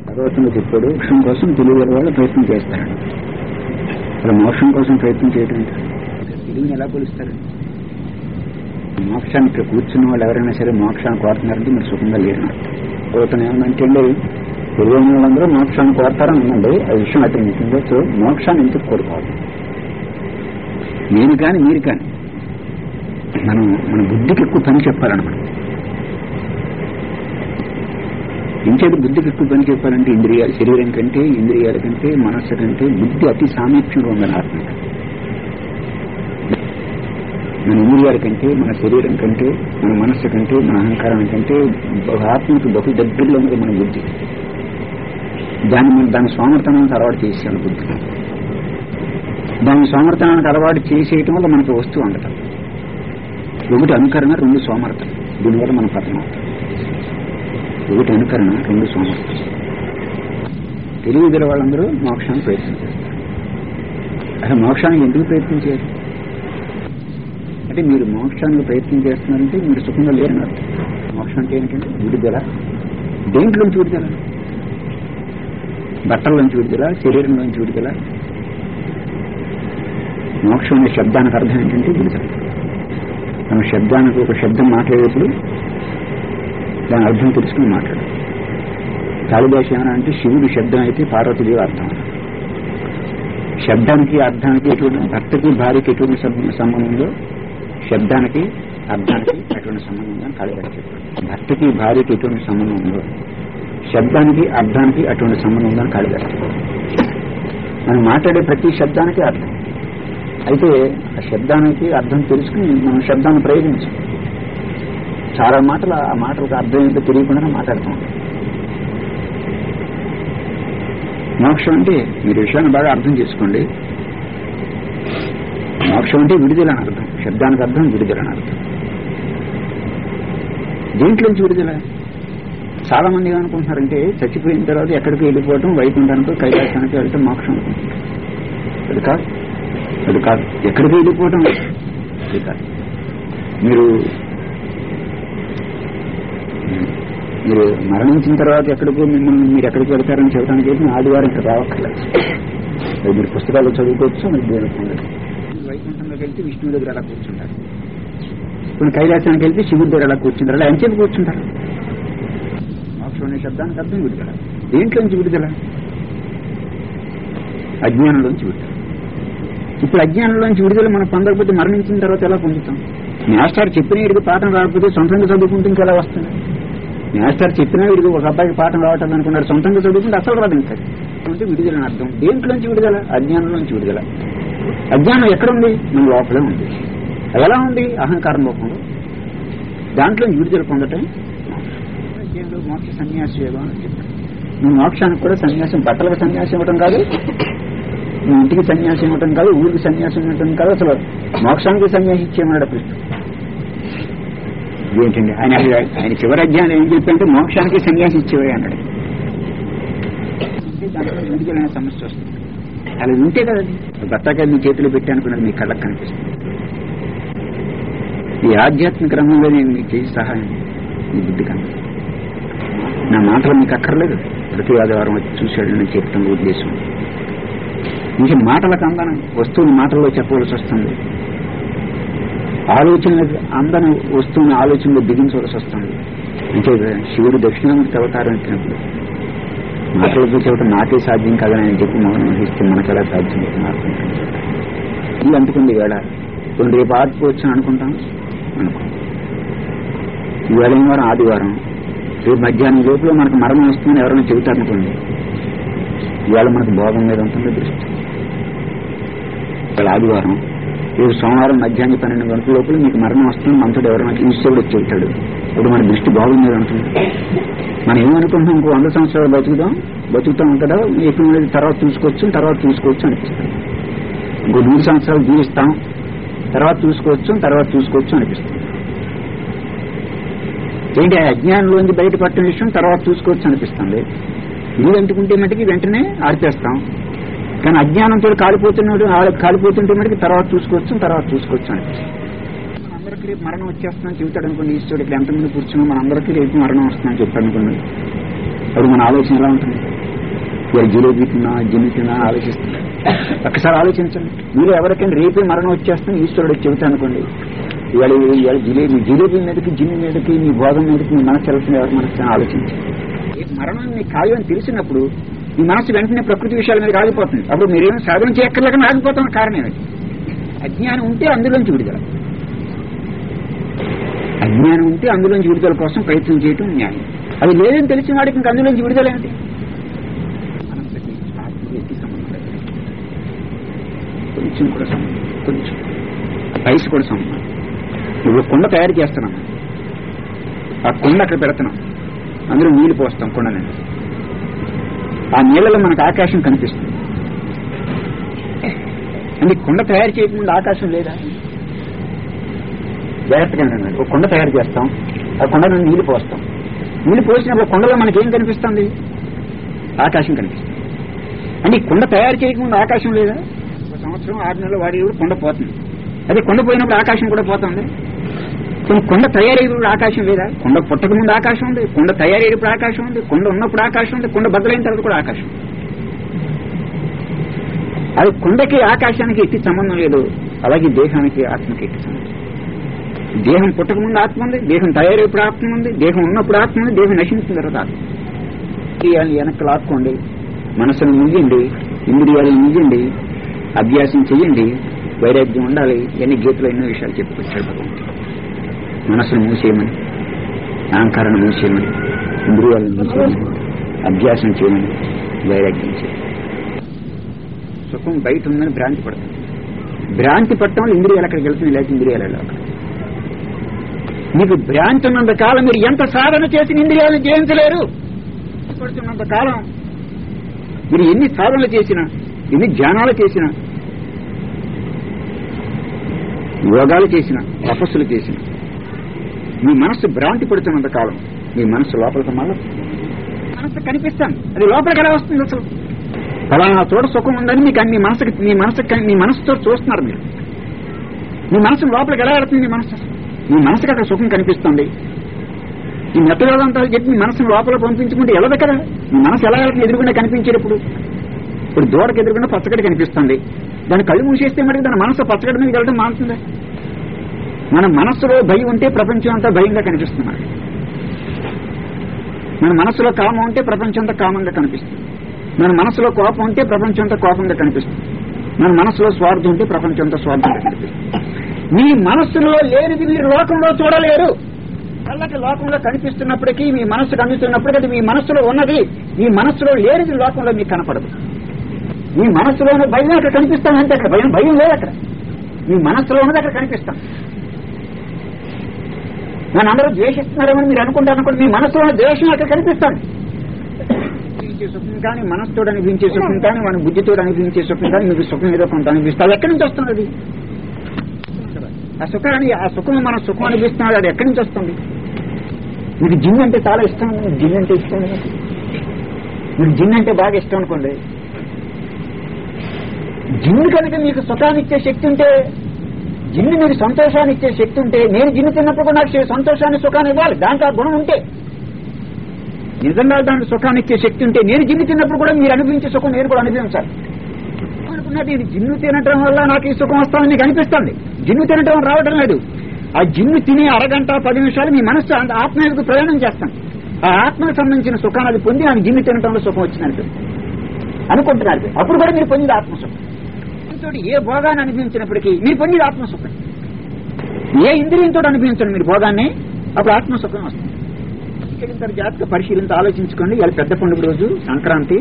భగవతంలో చెప్పాడు మోక్షం కోసం తెలియగల వాళ్ళు ప్రయత్నం చేస్తారు అలా మోక్షం కోసం ప్రయత్నం చేయడం ఏంటి? తెలివిని ఎలా కొలుస్తారు మోక్షాన్ని ఇక్కడ కూర్చున్న వాళ్ళు ఎవరైనా సరే మోక్షాన్ని కోరుతున్నారంటే మీరు సుఖంగా లేరు భగవతం ఏమంటే అండి తెలియని వాళ్ళందరూ మోక్షాన్ని కోరతారని ఉందండి ఆ విషయం అతను నిజంగా సో మోక్షాన్ని ఎందుకు కోరుకోవాలి నేను కానీ మీరు కానీ మనం మన బుద్ధికి ఎక్కువ పని చెప్పాలన్నమాట ఇంకేది బుద్ధికి ఎక్కువ పని చెప్పాలంటే ఇంద్రియాలు శరీరం కంటే ఇంద్రియాల కంటే మనస్సు కంటే బుద్ధి అతి సామీప్యంగా ఉందని ఆత్మ మన ఇంద్రియాల కంటే మన శరీరం కంటే మన మనస్సు కంటే మన అహంకారం కంటే ఆత్మకి బహు దగ్గరలో ఉన్నది మన బుద్ధి దాన్ని మనం దాని సోమర్థనానికి అలవాటు చేసాను బుద్ధి దాని సోమర్థనానికి అలవాటు చేసేయటం వల్ల మనకు వస్తువు అందటం ఒకటి అనుకరణ రెండు సోమర్థం దీనివల్ల మనం పతనం అవుతాం ఒకటి అనుకరణ రెండు సోమర్థం తెలివిగల వాళ్ళందరూ మోక్షానికి ప్రయత్నం చేస్తారు అసలు మోక్షానికి ఎందుకు ప్రయత్నం చేయరు అంటే మీరు మోక్షానికి ప్రయత్నం చేస్తున్నారంటే మీరు సుఖంగా లేరని అర్థం మోక్షం అంటే ఏంటంటే విడుదల దేంట్లోంచి విడుదల బట్టల్లోంచి విడుదల శరీరంలోంచి విడుదల మోక్షం అనే శబ్దానికి అర్థం ఏంటంటే విడుదల మనం శబ్దానికి ఒక శబ్దం మాట్లాడేప్పుడు దాని అర్థం తెలుసుకుని మాట్లాడు కాళిదాసు ఏమన్నా అంటే శివుడు శబ్దం అయితే పార్వతీదేవి అర్థం శబ్దానికి అర్థానికి ఎటువంటి భక్తికి భార్యకి ఎటువంటి సం- సంబంధం ఉందో శబ్దానికి అర్థానికి ఎటువంటి సంబంధం ఉందని కాళిదాసు చెప్పాడు భక్తికి భార్యకి ఎటువంటి సంబంధం ఉందో శబ్దానికి అర్థానికి అటువంటి సంబంధం ఉందని కాళిదాసు చెప్పాడు మనం మాట్లాడే ప్రతి శబ్దానికి అర్థం అయితే ఆ శబ్దానికి అర్థం తెలుసుకుని మనం శబ్దాన్ని ప్రయోగించాం చాలా మాటలు ఆ మాటలకు అర్థం ఏంటో తెలియకుండా మాట్లాడుతూ ఉంటాం మోక్షం అంటే మీరు విషయాన్ని బాగా అర్థం చేసుకోండి మోక్షం అంటే విడుదల అని అర్థం శబ్దానికి అర్థం విడుదల అని అర్థం దేంట్లోంచి విడుదల చాలా మంది ఏమనుకుంటున్నారంటే చచ్చిపోయిన తర్వాత ఎక్కడికి వెళ్ళిపోవటం వైకుంఠానికి కైలాసానికి వెళ్ళటం మోక్షం అనుకుంటున్నారు అది కాదు అది కాదు ఎక్కడికి వెళ్ళిపోవటం అది కాదు మీరు మీరు మరణించిన తర్వాత ఎక్కడికో మిమ్మల్ని మీరు ఎక్కడికి వెళ్తారని చెప్పడానికి అయితే మీ ఆదివారం ఇక్కడ రావక్కర్లేదు అది మీరు పుస్తకాలు చదువుకోవచ్చు మీరు దేవుడు పొందచ్చు మీరు వైకుంఠంలోకి వెళ్తే విష్ణువు దగ్గర అలా కూర్చుంటారు ఇప్పుడు కైలాసానికి వెళ్తే శివుడి దగ్గర అలా కూర్చుంటారు అలా ఎంతసేపు కూర్చుంటారు మోక్షం అనే శబ్దానికి అర్థం విడుదల దేంట్లోంచి విడుదల అజ్ఞానంలోంచి విడుదల ఇప్పుడు అజ్ఞానంలోంచి విడుదల మనం పొందకపోతే మరణించిన తర్వాత ఎలా పొందుతాం మాస్టర్ చెప్పిన వీడికి పాఠం రాకపోతే సొంతంగా చదువుకుంటే ఇంకెలా వస్తుంది మాస్టర్ చెప్పినా వీడికి ఒక అబ్బాయికి పాఠం రావటం అనుకున్నాడు సొంతంగా చదువుకుంటే అసలు రాదు ఇంకా అంటే విడుదల అని అర్థం దేంట్లోంచి విడుదల అజ్ఞానంలోంచి విడుదల అజ్ఞానం ఎక్కడుంది మన లోపలే ఉంది అది ఎలా ఉంది అహంకారం లోపంలో దాంట్లోంచి విడుదల పొందటం అధ్యయనంలో మోక్ష సన్యాస యోగం అని చెప్పాడు నువ్వు మోక్షానికి కూడా సన్యాసం బట్టలకు సన్యాసం ఇవ్వడం కాదు నీ ఇంటికి సన్యాసం ఇవ్వటం కాదు ఊరికి సన్యాసం ఇవ్వటం కాదు అసలు మోక్షానికి సన్యాసి ఇచ్చేయమన్నాడు కృష్ణుడు ఏంటండి ఆయన ఆయన చివరి అధ్యాయం ఏం చెప్పంటే మోక్షానికి సన్యాసి ఇచ్చేవే అన్నాడు అంటే దాంట్లో విడుదలైన సమస్య వస్తుంది అలా ఉంటే కదా అది బత్తాకాయలు మీ చేతిలో పెట్టి అనుకున్నది మీ కళ్ళకు కనిపిస్తుంది ఈ ఆధ్యాత్మిక రంగంలో నేను మీకు చేసి సహాయం మీ బుద్ధి కన్నా నా మాటలు మీకు అక్కర్లేదు ప్రతి ఆదివారం వచ్చి చూశాడు నేను చెప్తున్న ఉద్దేశం ఇంకా మాటలకు అందన వస్తువుని మాటల్లో చెప్పవలసి వస్తుంది ఆలోచన అందని వస్తువుని ఆలోచనలో బిగించవలసి వస్తుంది అంటే శివుడు దక్షిణామూర్తి అవతారం ఎత్తినప్పుడు మాటలతో చెప్పడం నాకే సాధ్యం కాదని ఆయన చెప్పి మౌనం వహిస్తే మనకెలా సాధ్యం ఇది అంటుకుంది వేళ ఇప్పుడు రేపు ఆడుకోవచ్చు అని అనుకుంటాం అనుకో ఈవేళ ఏం వారం ఆదివారం రేపు మధ్యాహ్నం లోపల మనకు మరణం వస్తుందని ఎవరైనా చెబుతారనుకోండి ఇవాళ మనకు భోగం మీద ఉంటుంది దృష్టి ఇవాళ ఆదివారం రేపు సోమవారం మధ్యాహ్నం పన్నెండు గంటల లోపల మీకు మరణం వస్తుంది మనతో ఎవరైనా ఈశ్వరుడు వచ్చి చెబుతాడు ఇప్పుడు మన దృష్టి భోగం మీద ఉంటుంది మనం ఏమనుకుంటున్నాం ఇంకో వంద సంవత్సరాలు బతుకుదాం బతుకుతాం కదా ఎక్కువ తర్వాత చూసుకోవచ్చు తర్వాత చూసుకోవచ్చు అనిపిస్తుంది ఇంకో నూరు సంవత్సరాలు జీవిస్తాం తర్వాత చూసుకోవచ్చు తర్వాత చూసుకోవచ్చు అనిపిస్తుంది ఏంటి ఆ అజ్ఞానంలోంచి బయటపడిన విషయం తర్వాత చూసుకోవచ్చు అనిపిస్తుంది ఇది అంటుకుంటే మటుకి వెంటనే ఆడిపేస్తాం కానీ అజ్ఞానంతో కాలిపోతున్నాడు ఆ- కాలిపోతుంటే మటుకి తర్వాత చూసుకోవచ్చు తర్వాత చూసుకోవచ్చు అనిపిస్తుంది మనందరికీ రేపు మరణం వచ్చేస్తుందని చెబుతాడు అనుకోండి ఈశ్వరుడు ఇక్కడ ఎంతమంది కూర్చున్నా మనందరికీ రేపు మరణం వస్తుందని చెప్తాడు అనుకోండి అప్పుడు మన ఆలోచన ఎలా ఉంటుంది ఇవాళ జిలేబీ తిన్నా జిన్ను తిన్నా ఆలోచిస్తున్నారు ఒక్కసారి ఆలోచించండి మీరు ఎవరికైనా రేపే మరణం వచ్చేస్తాం ఈశ్వరుడు చెబుతా అనుకోండి ఇవాళ ఇవాళ జిలేబీ జిలేబీ మీదకి జిన్ను మీదకి మీ భోగం మీదకి మీ మనసు వెళ్తుంది ఎవరి మనసు ఆలోచించండి ఈ మరణం మీ ఖాళీ అని తెలిసినప్పుడు మీ మనసు వెంటనే ప్రకృతి విషయాల మీద ఆగిపోతుంది అప్పుడు మీరేం సాధన చేయక్కర్లేక ఆగిపోతున్న కారణం ఏమిటి అజ్ఞానం ఉంటే అందులోంచి విడుదల అజ్ఞానం ఉంటే అందులోంచి విడుదల కోసం ప్రయత్నం చేయటం న్యాయం అది లేదని తెలిసిన వాడికి ఇంకా అందులోంచి విడుదల ఏంటి మనసుకి ఆత్మకి సంబంధం లేదు. కొంచెం కూడా సంబంధం కొంచెం వయసు కూడా సంబంధం ఇప్పుడు కుండ తయారు చేస్తున్నాం ఆ కుండ అక్కడ పెడుతున్నాం అందులో నీళ్లు పోస్తాం కుండ నిండా ఆ నీళ్ళలో మనకు ఆకాశం కనిపిస్తుంది అంటే కుండ తయారు చేయకముందు ఆకాశం లేదా జాగ్రత్తగా వినండి. ఒక కుండ తయారు చేస్తాం ఆ కుండలో నీళ్లు పోస్తాం నీళ్లు పోసినప్పుడు కుండలో మనకేం కనిపిస్తుంది ఆకాశం కనిపిస్తుంది అంటే ఈ కుండ తయారు చేయకముందు ఆకాశం లేదా ఒక సంవత్సరం ఆరు నెలలు వాడి కుండ పోతుంది అదే కుండ పోయినప్పుడు ఆకాశం కూడా పోతుంది కొన్ని కుండ తయారయ్యేప్పుడు ఆకాశం లేదా కుండ పుట్టక ముందు ఆకాశం ఉంది కుండ తయారయ్యేప్పుడు ఆకాశం ఉంది కుండ ఉన్నప్పుడు ఆకాశం ఉంది కుండ బద్దలైన తర్వాత కూడా ఆకాశం అది కుండకి ఆకాశానికి ఎట్టి సంబంధం లేదు అలాగే దేహానికి ఆత్మకి ఎట్టి సంబంధం దేహం పుట్టక ముందు ఆత్మ ఉంది దేహం తయారైనప్పుడు ఆత్మ ఉంది దేహం ఉన్నప్పుడు ఆత్మ ఉంది దేహం నశించిన తర్వాత ఆత్మ ఇంద్రియాలు వెనక్కి లాక్కోండి మనసును ముగిండి ఇంద్రియాలను ముగిండి అభ్యాసం చెయ్యండి వైరాగ్యం ఉండాలి ఎన్ని గీతలు ఎన్నో విషయాలు చెప్పుకొచ్చాడు భగవంతుడు మనసును మూసేయమని అహంకారాన్ని మూసేయమని ఇంద్రియాలను మూసేయమని అభ్యాసం చేయమని వైరాగ్యం చేయమని సుఖం బయట ఉందని భ్రాంతి పడుతుంది భ్రాంతి పట్టడం వల్ల ఇంద్రియాలు అక్కడికి వెళ్తుంది లేకపోతే ఇంద్రియాలు వెళ్ళవు అక్కడ మీకు భ్రాంతి ఉన్నంత కాలం మీరు ఎంత సాధన చేసిన ఇంద్రియాలను జయించలేరు పడుతున్నంత కాలం మీరు ఎన్ని సాధనలు చేసినా ఎన్ని ధ్యానాలు చేసినా యోగాలు చేసిన తపస్సులు చేసిన మీ మనస్సు భ్రాంతి పడుతున్నంత కాలం మీ మనస్సు లోపలికి మళ్ళీ మనస్సు కనిపిస్తాను అది లోపలికి ఎలా వస్తుంది అసలు ఫలానా చోట సుఖం ఉందని మీకు మీ మనసుకి మీ మనసుకి మీ మనసుతో చూస్తున్నారు మీరు మీ మనసు లోపలికి ఎలా వెళ్తుంది మీ మనసు మీ మనసుకి అక్కడ సుఖం కనిపిస్తుంది ఈ మెత్తవేదంతా చెప్పి మీ మనసును లోపల పంపించుకుంటే వెళ్ళదు కదా మీ మనసు ఎలా వెళ్తుంది ఎదురుగుండా కనిపించేటప్పుడు ఇప్పుడు దూడకి ఎదురుగుండా పచ్చగడ్డి కనిపిస్తుంది దాని కళ్ళు మూసేస్తే మరి దాని మనసు పచ్చగడ్డి మీద వెళ్ళడం మానుతుంది మన మనస్సులో భయం ఉంటే ప్రపంచం అంతా భయంగా కనిపిస్తుంది మనకి. మన మనసులో కామం ఉంటే ప్రపంచం అంతా కామంగా కనిపిస్తుంది మన మనసులో కోపం ఉంటే ప్రపంచం అంతా కోపంగా కనిపిస్తుంది మన మనసులో స్వార్థం ఉంటే ప్రపంచం అంతా స్వార్థంగా కనిపిస్తుంది మీ మనస్సులో లేనిది మీరు లోకంలో చూడలేరు కళ్ళకి లోకంలో కనిపిస్తున్నప్పటికీ మీ మనస్సు కనిపిస్తున్నప్పటికీ అది మీ మనస్సులో ఉన్నది మీ మనస్సులో లేనిది లోకంలో మీకు కనపడదు మీ మనస్సులోని భయం అక్కడ కనిపిస్తాం అంతే అక్కడ భయం భయం లేదు అక్కడ మీ మనస్సులో ఉన్నది అక్కడ కనిపిస్తాం నన్ను అందరూ ద్వేషిస్తున్నారేమని మీరు అనుకుంటారు అనుకోండి మీ మనసులో ఉన్న ద్వేషం అక్కడ కనిపిస్తాను అనిపించే సుఖం కానీ మనసుతో అనిపించే సుఖం కానీ మన బుద్ధితో అనిపించే సుఖం కానీ మీకు సుఖం ఏదో కొంత అనిపిస్తుంది అది ఎక్కడి నుంచి వస్తున్నది ఆ సుఖాన్ని ఆ సుఖం మన సుఖం అనిపిస్తున్నది అది ఎక్కడి నుంచి వస్తుంది మీకు జిన్ అంటే చాలా ఇష్టం మీకు జిన్ అంటే ఇష్టం కదా? మీకు జిన్ అంటే బాగా ఇష్టం అనుకోండి జిన్ కనుక మీకు సుఖాన్ని ఇచ్చే శక్తి ఉంటే జిన్ను మీకు సంతోషాన్ని ఇచ్చే శక్తి ఉంటే నేను జిన్ను తిన్నప్పుడు కూడా నాకు సంతోషాన్ని సుఖాన్ని ఇవ్వాలి దాంట్లో ఆ గుణం ఉంటే నిజంగా దాంట్లో సుఖాన్ని ఇచ్చే శక్తి ఉంటే నేను జిన్ను తిన్నప్పుడు కూడా మీరు అనిపించే సుఖం నేను కూడా అనుభవించాలి అనుకున్నది ఇది జిన్ను తినటం వల్ల నాకు ఈ సుఖం వస్తామని మీకు అనిపిస్తుంది జిన్ను తినటం రావడం లేదు ఆ జిన్ను తినే అరగంట పది నిమిషాలు మీ మనస్సు అంత ఆత్మ మీదకు ప్రయాణం చేస్తాను ఆ ఆత్మకు సంబంధించిన సుఖాన్ని అది పొంది నాకు జిన్ను తినటంలో సుఖం వచ్చింది అనిపిస్తుంది అనుకుంటున్నారు అప్పుడు కూడా మీరు పొందింది ఆత్మసుఖం ఇంతటి ఏ భోగాన్ని అనిపించినప్పటికీ మీరు పొందింది ఆత్మసుఖం ఏ ఇంద్రియంతో అనిపించండి మీరు భోగాన్ని అప్పుడు ఆత్మసుఖం వస్తుంది ఇక్కడ ఇంత జాగ్రత్తగా పరిశీలించి ఆలోచించుకోండి ఇవాళ పెద్ద పండుగ రోజు సంక్రాంతి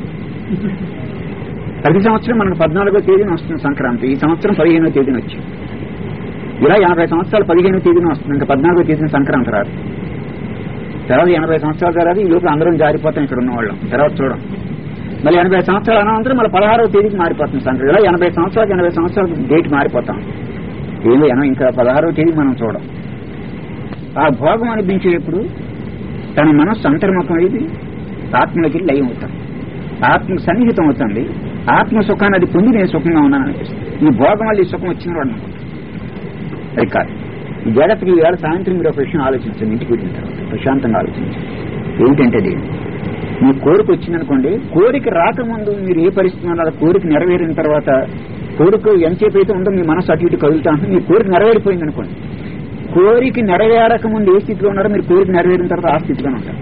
ప్రతి సంవత్సరం మనకు పద్నాలుగో తేదీన వస్తుంది సంక్రాంతి ఈ సంవత్సరం పదిహేనో తేదీన వచ్చింది ఇలా ఎనభై సంవత్సరాలు పదిహేనో తేదీన వస్తుంది ఇంకా పద్నాలుగో తేదీన సంక్రాంతి రాదు తర్వాత ఎనభై సంవత్సరాలు తర్వాత ఈ లోపల అందరం జారిపోతాం ఇక్కడ ఉన్న వాళ్ళం తర్వాత చూడం మళ్ళీ ఎనభై సంవత్సరాల అనంతరం మళ్ళీ పదహారవ తేదీకి మారిపోతుంది సంక్రాంతి ఇలా ఎనభై సంవత్సరాలకు ఎనభై సంవత్సరాలకు డేట్ మారిపోతాం ఏమో ఎనభై ఇంకా పదహారవ తేదీ మనం చూడం ఆ భోగం అనిపించేటప్పుడు తన మనస్సు అంతర్ముఖం అయింది ఆత్మలోకి లయం అవుతాం ఆత్మ సన్నిహితం అవుతుంది ఆత్మ సుఖాన్ని అది పొంది నేను సుఖంగా ఉన్నాను అనిపిస్తుంది ఈ భోగం వల్ల ఈ సుఖం వచ్చిన వాడు అనుకుంటాను అది కాదు ఈ జగత్తుకి ఈవేళ సాయంత్రం మీరు ఒక విషయం ఆలోచించండి ఇంటికి వెళ్ళిన తర్వాత ప్రశాంతంగా ఆలోచించండి ఏమిటంటే అది మీ కోరిక వచ్చిందనుకోండి కోరిక రాకముందు మీరు ఏ పరిస్థితి ఉన్నారు కోరిక నెరవేరిన తర్వాత కోరిక ఎంతసేపు అయితే ఉందో మీ మనసు అటు ఇటు కదులుతా ఉంటుంది మీ కోరిక నెరవేరిపోయింది అనుకోండి కోరిక నెరవేరక ముందు ఏ స్థితిలో ఉన్నారో మీరు కోరిక నెరవేరిన తర్వాత ఆ స్థితిలోనే ఉంటారు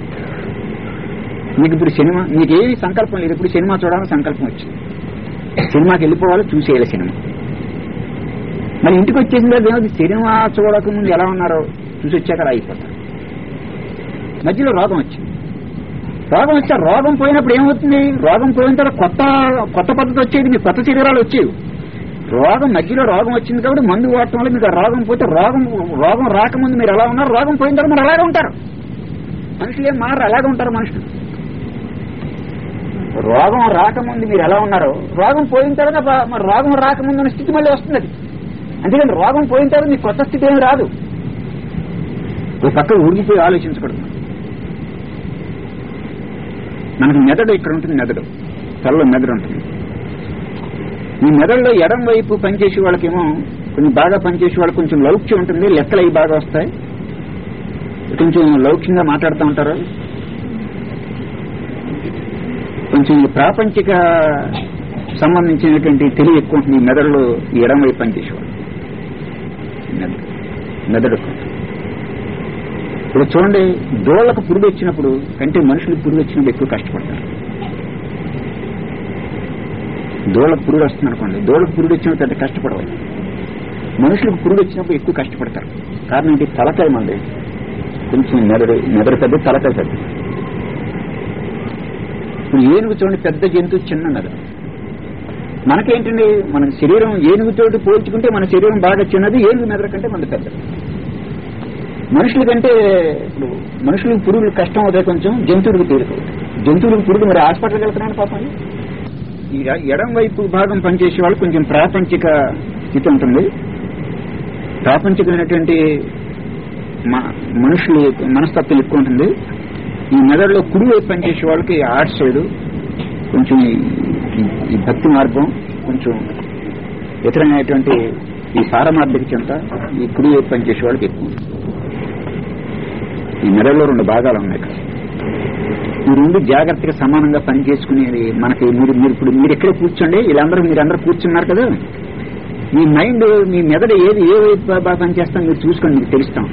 మీకు ఇప్పుడు సినిమా మీకు ఏమి సంకల్పం లేదు ఇప్పుడు సినిమా చూడాలని సంకల్పం వచ్చింది సినిమాకి వెళ్ళిపోవాలి చూసేయాలి సినిమా మరి ఇంటికి వచ్చేసిన తర్వాత ఏమవుతుంది సినిమా చూడక ముందు ఎలా ఉన్నారో చూసి వచ్చాక అలా అయిపోతారు మధ్యలో రోగం వచ్చింది రోగం వచ్చా రోగం పోయినప్పుడు ఏమవుతుంది రోగం పోయిన తర్వాత కొత్త కొత్త పద్ధతి వచ్చేది మీకు కొత్త శరీరాలు వచ్చేవి రోగం మధ్యలో రోగం వచ్చింది కాబట్టి మందు వాడటం వల్ల మీకు ఆ రోగం పోతే రోగం రోగం రాకముందు మీరు ఎలా ఉన్నారు రోగం పోయిన తర్వాత మీరు అలాగే ఉంటారు మనుషులు ఏం మారు అలాగే ఉంటారు మనుషులు రోగం రాకముందు మీరు ఎలా ఉన్నారో రోగం పోయిన తర్వాత బా- మరి రోగం రాకముందు ఉన్న స్థితి మళ్ళీ వస్తుంది అది అంతేకాని రోగం పోయిన తర్వాత మీకు కొత్త స్థితి ఏమి రాదు ఒక పక్క ఊరిగిపోయి ఆలోచించకూడదు మనకి మెదడు ఇక్కడ ఉంటుంది మెదడు తలలో మెదడు ఉంటుంది ఈ మెదడులో ఎడం వైపు పనిచేసే వాళ్ళకేమో కొంచెం బాగా పనిచేసే వాళ్ళకి కొంచెం లౌక్యం ఉంటుంది లెక్కలు అవి బాగా వస్తాయి కొంచెం లౌక్యంగా మాట్లాడుతూ ఉంటారు కొంచెం ఈ ప్రాపంచిక సంబంధించినటువంటి తెలివి ఎక్కువ ఉంటుంది ఈ మెదడులో ఈ ఎడం వైపు పనిచేసేవాళ్ళు మెదడు మెదడు ఇప్పుడు చూడండి దోళ్లకు పురుగు వచ్చినప్పుడు కంటే మనుషులకు పురుగు వచ్చినప్పుడు ఎక్కువ కష్టపడతారు దోళ్లకు పురుగు వస్తుంది అనుకోండి దోళ్లకు పురుగు వచ్చినప్పుడు పెద్ద కష్టపడవాలి మనుషులకు పురుగు వచ్చినప్పుడు ఎక్కువ కష్టపడతారు కారణం ఏంటి తలకాయ మంది కొంచెం మెదడు మెదడు పెద్ద తలకాయ పెద్ద ఇప్పుడు ఏనుగు చూడండి పెద్ద జంతువు చిన్న మెదడు మనకేంటండి మన శరీరం ఏనుగుతోటి పోల్చుకుంటే మన శరీరం బాగా చిన్నది ఏనుగు మెదడు కంటే మన పెద్దది మనుషుల కంటే ఇప్పుడు మనుషులకు పురుగులు కష్టం అవుతాయి కొంచెం జంతువులకు తేలిక అవుతాయి జంతువులకు పురుగు మరి హాస్పిటల్కి వెళ్తున్నాను పాపం ఈ ఎడం వైపు భాగం పనిచేసే వాళ్ళు కొంచెం ప్రాపంచిక స్థితి ఉంటుంది ప్రాపంచికమైనటువంటి మ- మనుషులు మనస్తత్వం ఎక్కువ ఉంటుంది ఈ మెదడులో కుడి వైపు పనిచేసే వాళ్ళకి ఆర్ట్స్ సైడ్ కొంచెం ఈ- ఈ- ఈ భక్తి మార్గం కొంచెం ఇతరమైనటువంటి ఈ పారమార్థిక చింత ఈ కుడి వైపు పనిచేసే వాళ్ళకి ఎక్కువ ఉంటుంది. ఈ మెదడులో రెండు భాగాలు ఉన్నాయి ఇక్కడ ఈ రెండు జాగ్రత్తగా సమానంగా పని చేసుకునేది మనకి మీరు మీరు ఇప్పుడు మీరు ఎక్కడ కూర్చోండి వీళ్ళందరూ మీరందరూ కూర్చున్నారు కదా మీ మైండ్ మీ మెదడు ఏది ఏ వైపు బా- బాగా పనిచేస్తాం మీరు చూసుకోండి మీకు తెలుస్తాం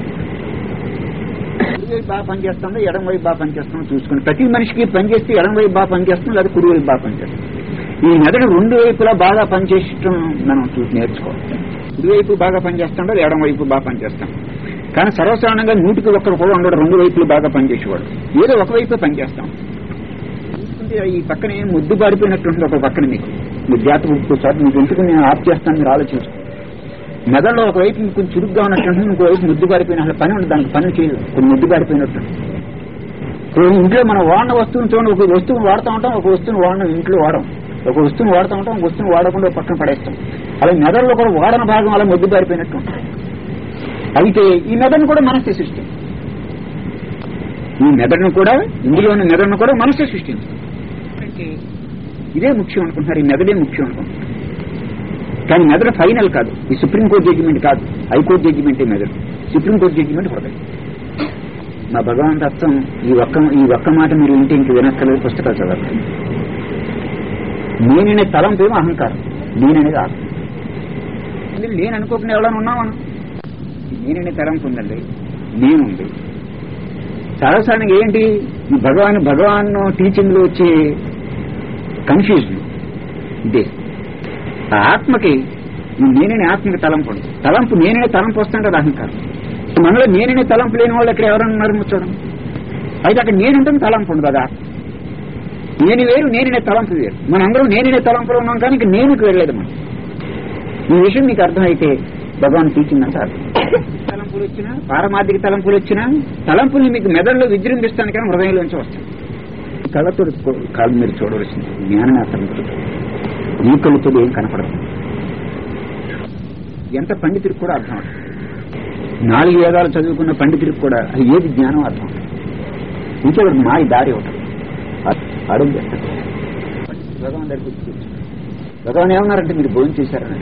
కుడి వైపు బాగా పనిచేస్తుందో ఎడం వైపు బాగా పనిచేస్తుందో చూసుకోండి ప్రతి మనిషికి పనిచేస్తే ఎడం వైపు బాగా పనిచేస్తుంది లేదా కుడి వైపు బాగా పనిచేస్తుంది ఈ మెదడు రెండు వైపులా బాగా పనిచేయటం మనం చూసి నేర్చుకోవాలి కుడి వైపు బాగా పనిచేస్తాం లేదా ఎడం వైపు బాగా పనిచేస్తాం కానీ సర్వసాధారణంగా నూటికి ఒక్కరు కూడా ఉండడు రెండు వైపులు బాగా పనిచేసేవాడు ఏదో ఒక వైపే పనిచేస్తాం చూసుకుంటే ఈ పక్కనే ముద్దు పాడిపోయినట్టుంది ఒక పక్కన మీకు మీరు జాతకు సార్ మీకు ఎందుకు నేను ఆఫ్ చేస్తాను మీరు ఆలోచించు మెదడులో ఒకవైపు మీకు కొంచెం చురుగ్గా ఉన్నట్టు ఇంకోవైపు ముద్దు పాడిపోయిన అసలు పని ఉండదు దానికి పని చేయదు కొన్ని ముద్దు పాడిపోయినట్టు ఇప్పుడు ఇంట్లో మనం వాడిన వస్తువుని చూడండి ఒక వస్తువుని వాడుతూ ఉంటాం ఒక వస్తువుని వాడడం ఇంట్లో వాడం ఒక వస్తువుని వాడుతూ ఉంటాం ఒక వస్తువుని వాడకుండా ఒక పక్కన పడేస్తాం అలా మెదడులో కూడా వాడన భాగం అలా ముద్దు పాడిపోయినట్టు ఉంటుంది అయితే ఈ మెదడును కూడా మనసే సృష్టి ఈ మెదడును కూడా ఇందులోని మెదడును కూడా మనసే సృష్టించింది అంటే ఇదే ముఖ్యం అనుకుంటున్నారు ఈ మెదడే ముఖ్యం అనుకుంటున్నారు కానీ మెదడు ఫైనల్ కాదు ఈ సుప్రీంకోర్టు జడ్జిమెంట్ కాదు హైకోర్టు జడ్జిమెంటే మెదడు సుప్రీంకోర్టు జడ్జిమెంట్ హృదయం మా భగవాన్ తత్వం ఈ ఒక్క ఈ ఒక్క మాట మీరు వింటే ఇంక వినక్కలేదు పుస్తకాలు చదవాలి నేననే తలంపు ఏమో అహంకారం నేననేది ఆత్మ ఇది నేను అనుకోకుండా ఎవరైనా ఉన్నామా నేననే తలంపు ఉందండి నేనుంది సర్వసాధారణంగా ఏంటి ఈ భగవాన్ భగవాన్ టీచింగ్ లో వచ్చే కన్ఫ్యూజన్ ఇదే ఆ ఆత్మకి ఈ నేననే ఆత్మకి తలంపు ఉంది. తలంపు నేననే తలంపు వస్తుంటే అది అహంకారం మనలో నేననే తలంపు లేని వాళ్ళు ఇక్కడ ఎవరైనా ఉన్నారు చూడండి అయితే అక్కడ నేనుంటుంది తలంపు ఉండదు అది ఆత్మ నేను వేరు నేననే తలంపు వేరు మనందరం నేననే తలంపులో ఉన్నాం కానీ ఇంక నేనుకు వెళ్ళలేదు మనం ఈ విషయం మీకు అర్థమైతే భగవాన్ టీచింగ్ అంతా అర్థం తలంపులు వచ్చినా పారమార్థిక తలంపులు వచ్చినా తలంపుల్ని మీకు మెదడులో విజృంభిస్తాను కానీ హృదయంలోంచి వస్తాయి ఈ కళ్ళతో కో- కాళ్ళు మీరు చూడవలసింది జ్ఞాననేత్రం ఈ కళ్ళతో ఏం కనపడదు ఎంత పండితుడికి కూడా అర్థం అవుతుంది నాలుగు వేదాలు చదువుకున్న పండితుడికి కూడా అది ఏది జ్ఞానం అర్థం అవుతుంది ఇంకెవరికి మాయ దారి ఒకటి అడుగు చేస్తాడు భగవాన్ దగ్గరికి వచ్చి కూర్చో. భగవాన్ ఏమన్నారంటే మీరు భోజనం చేశారని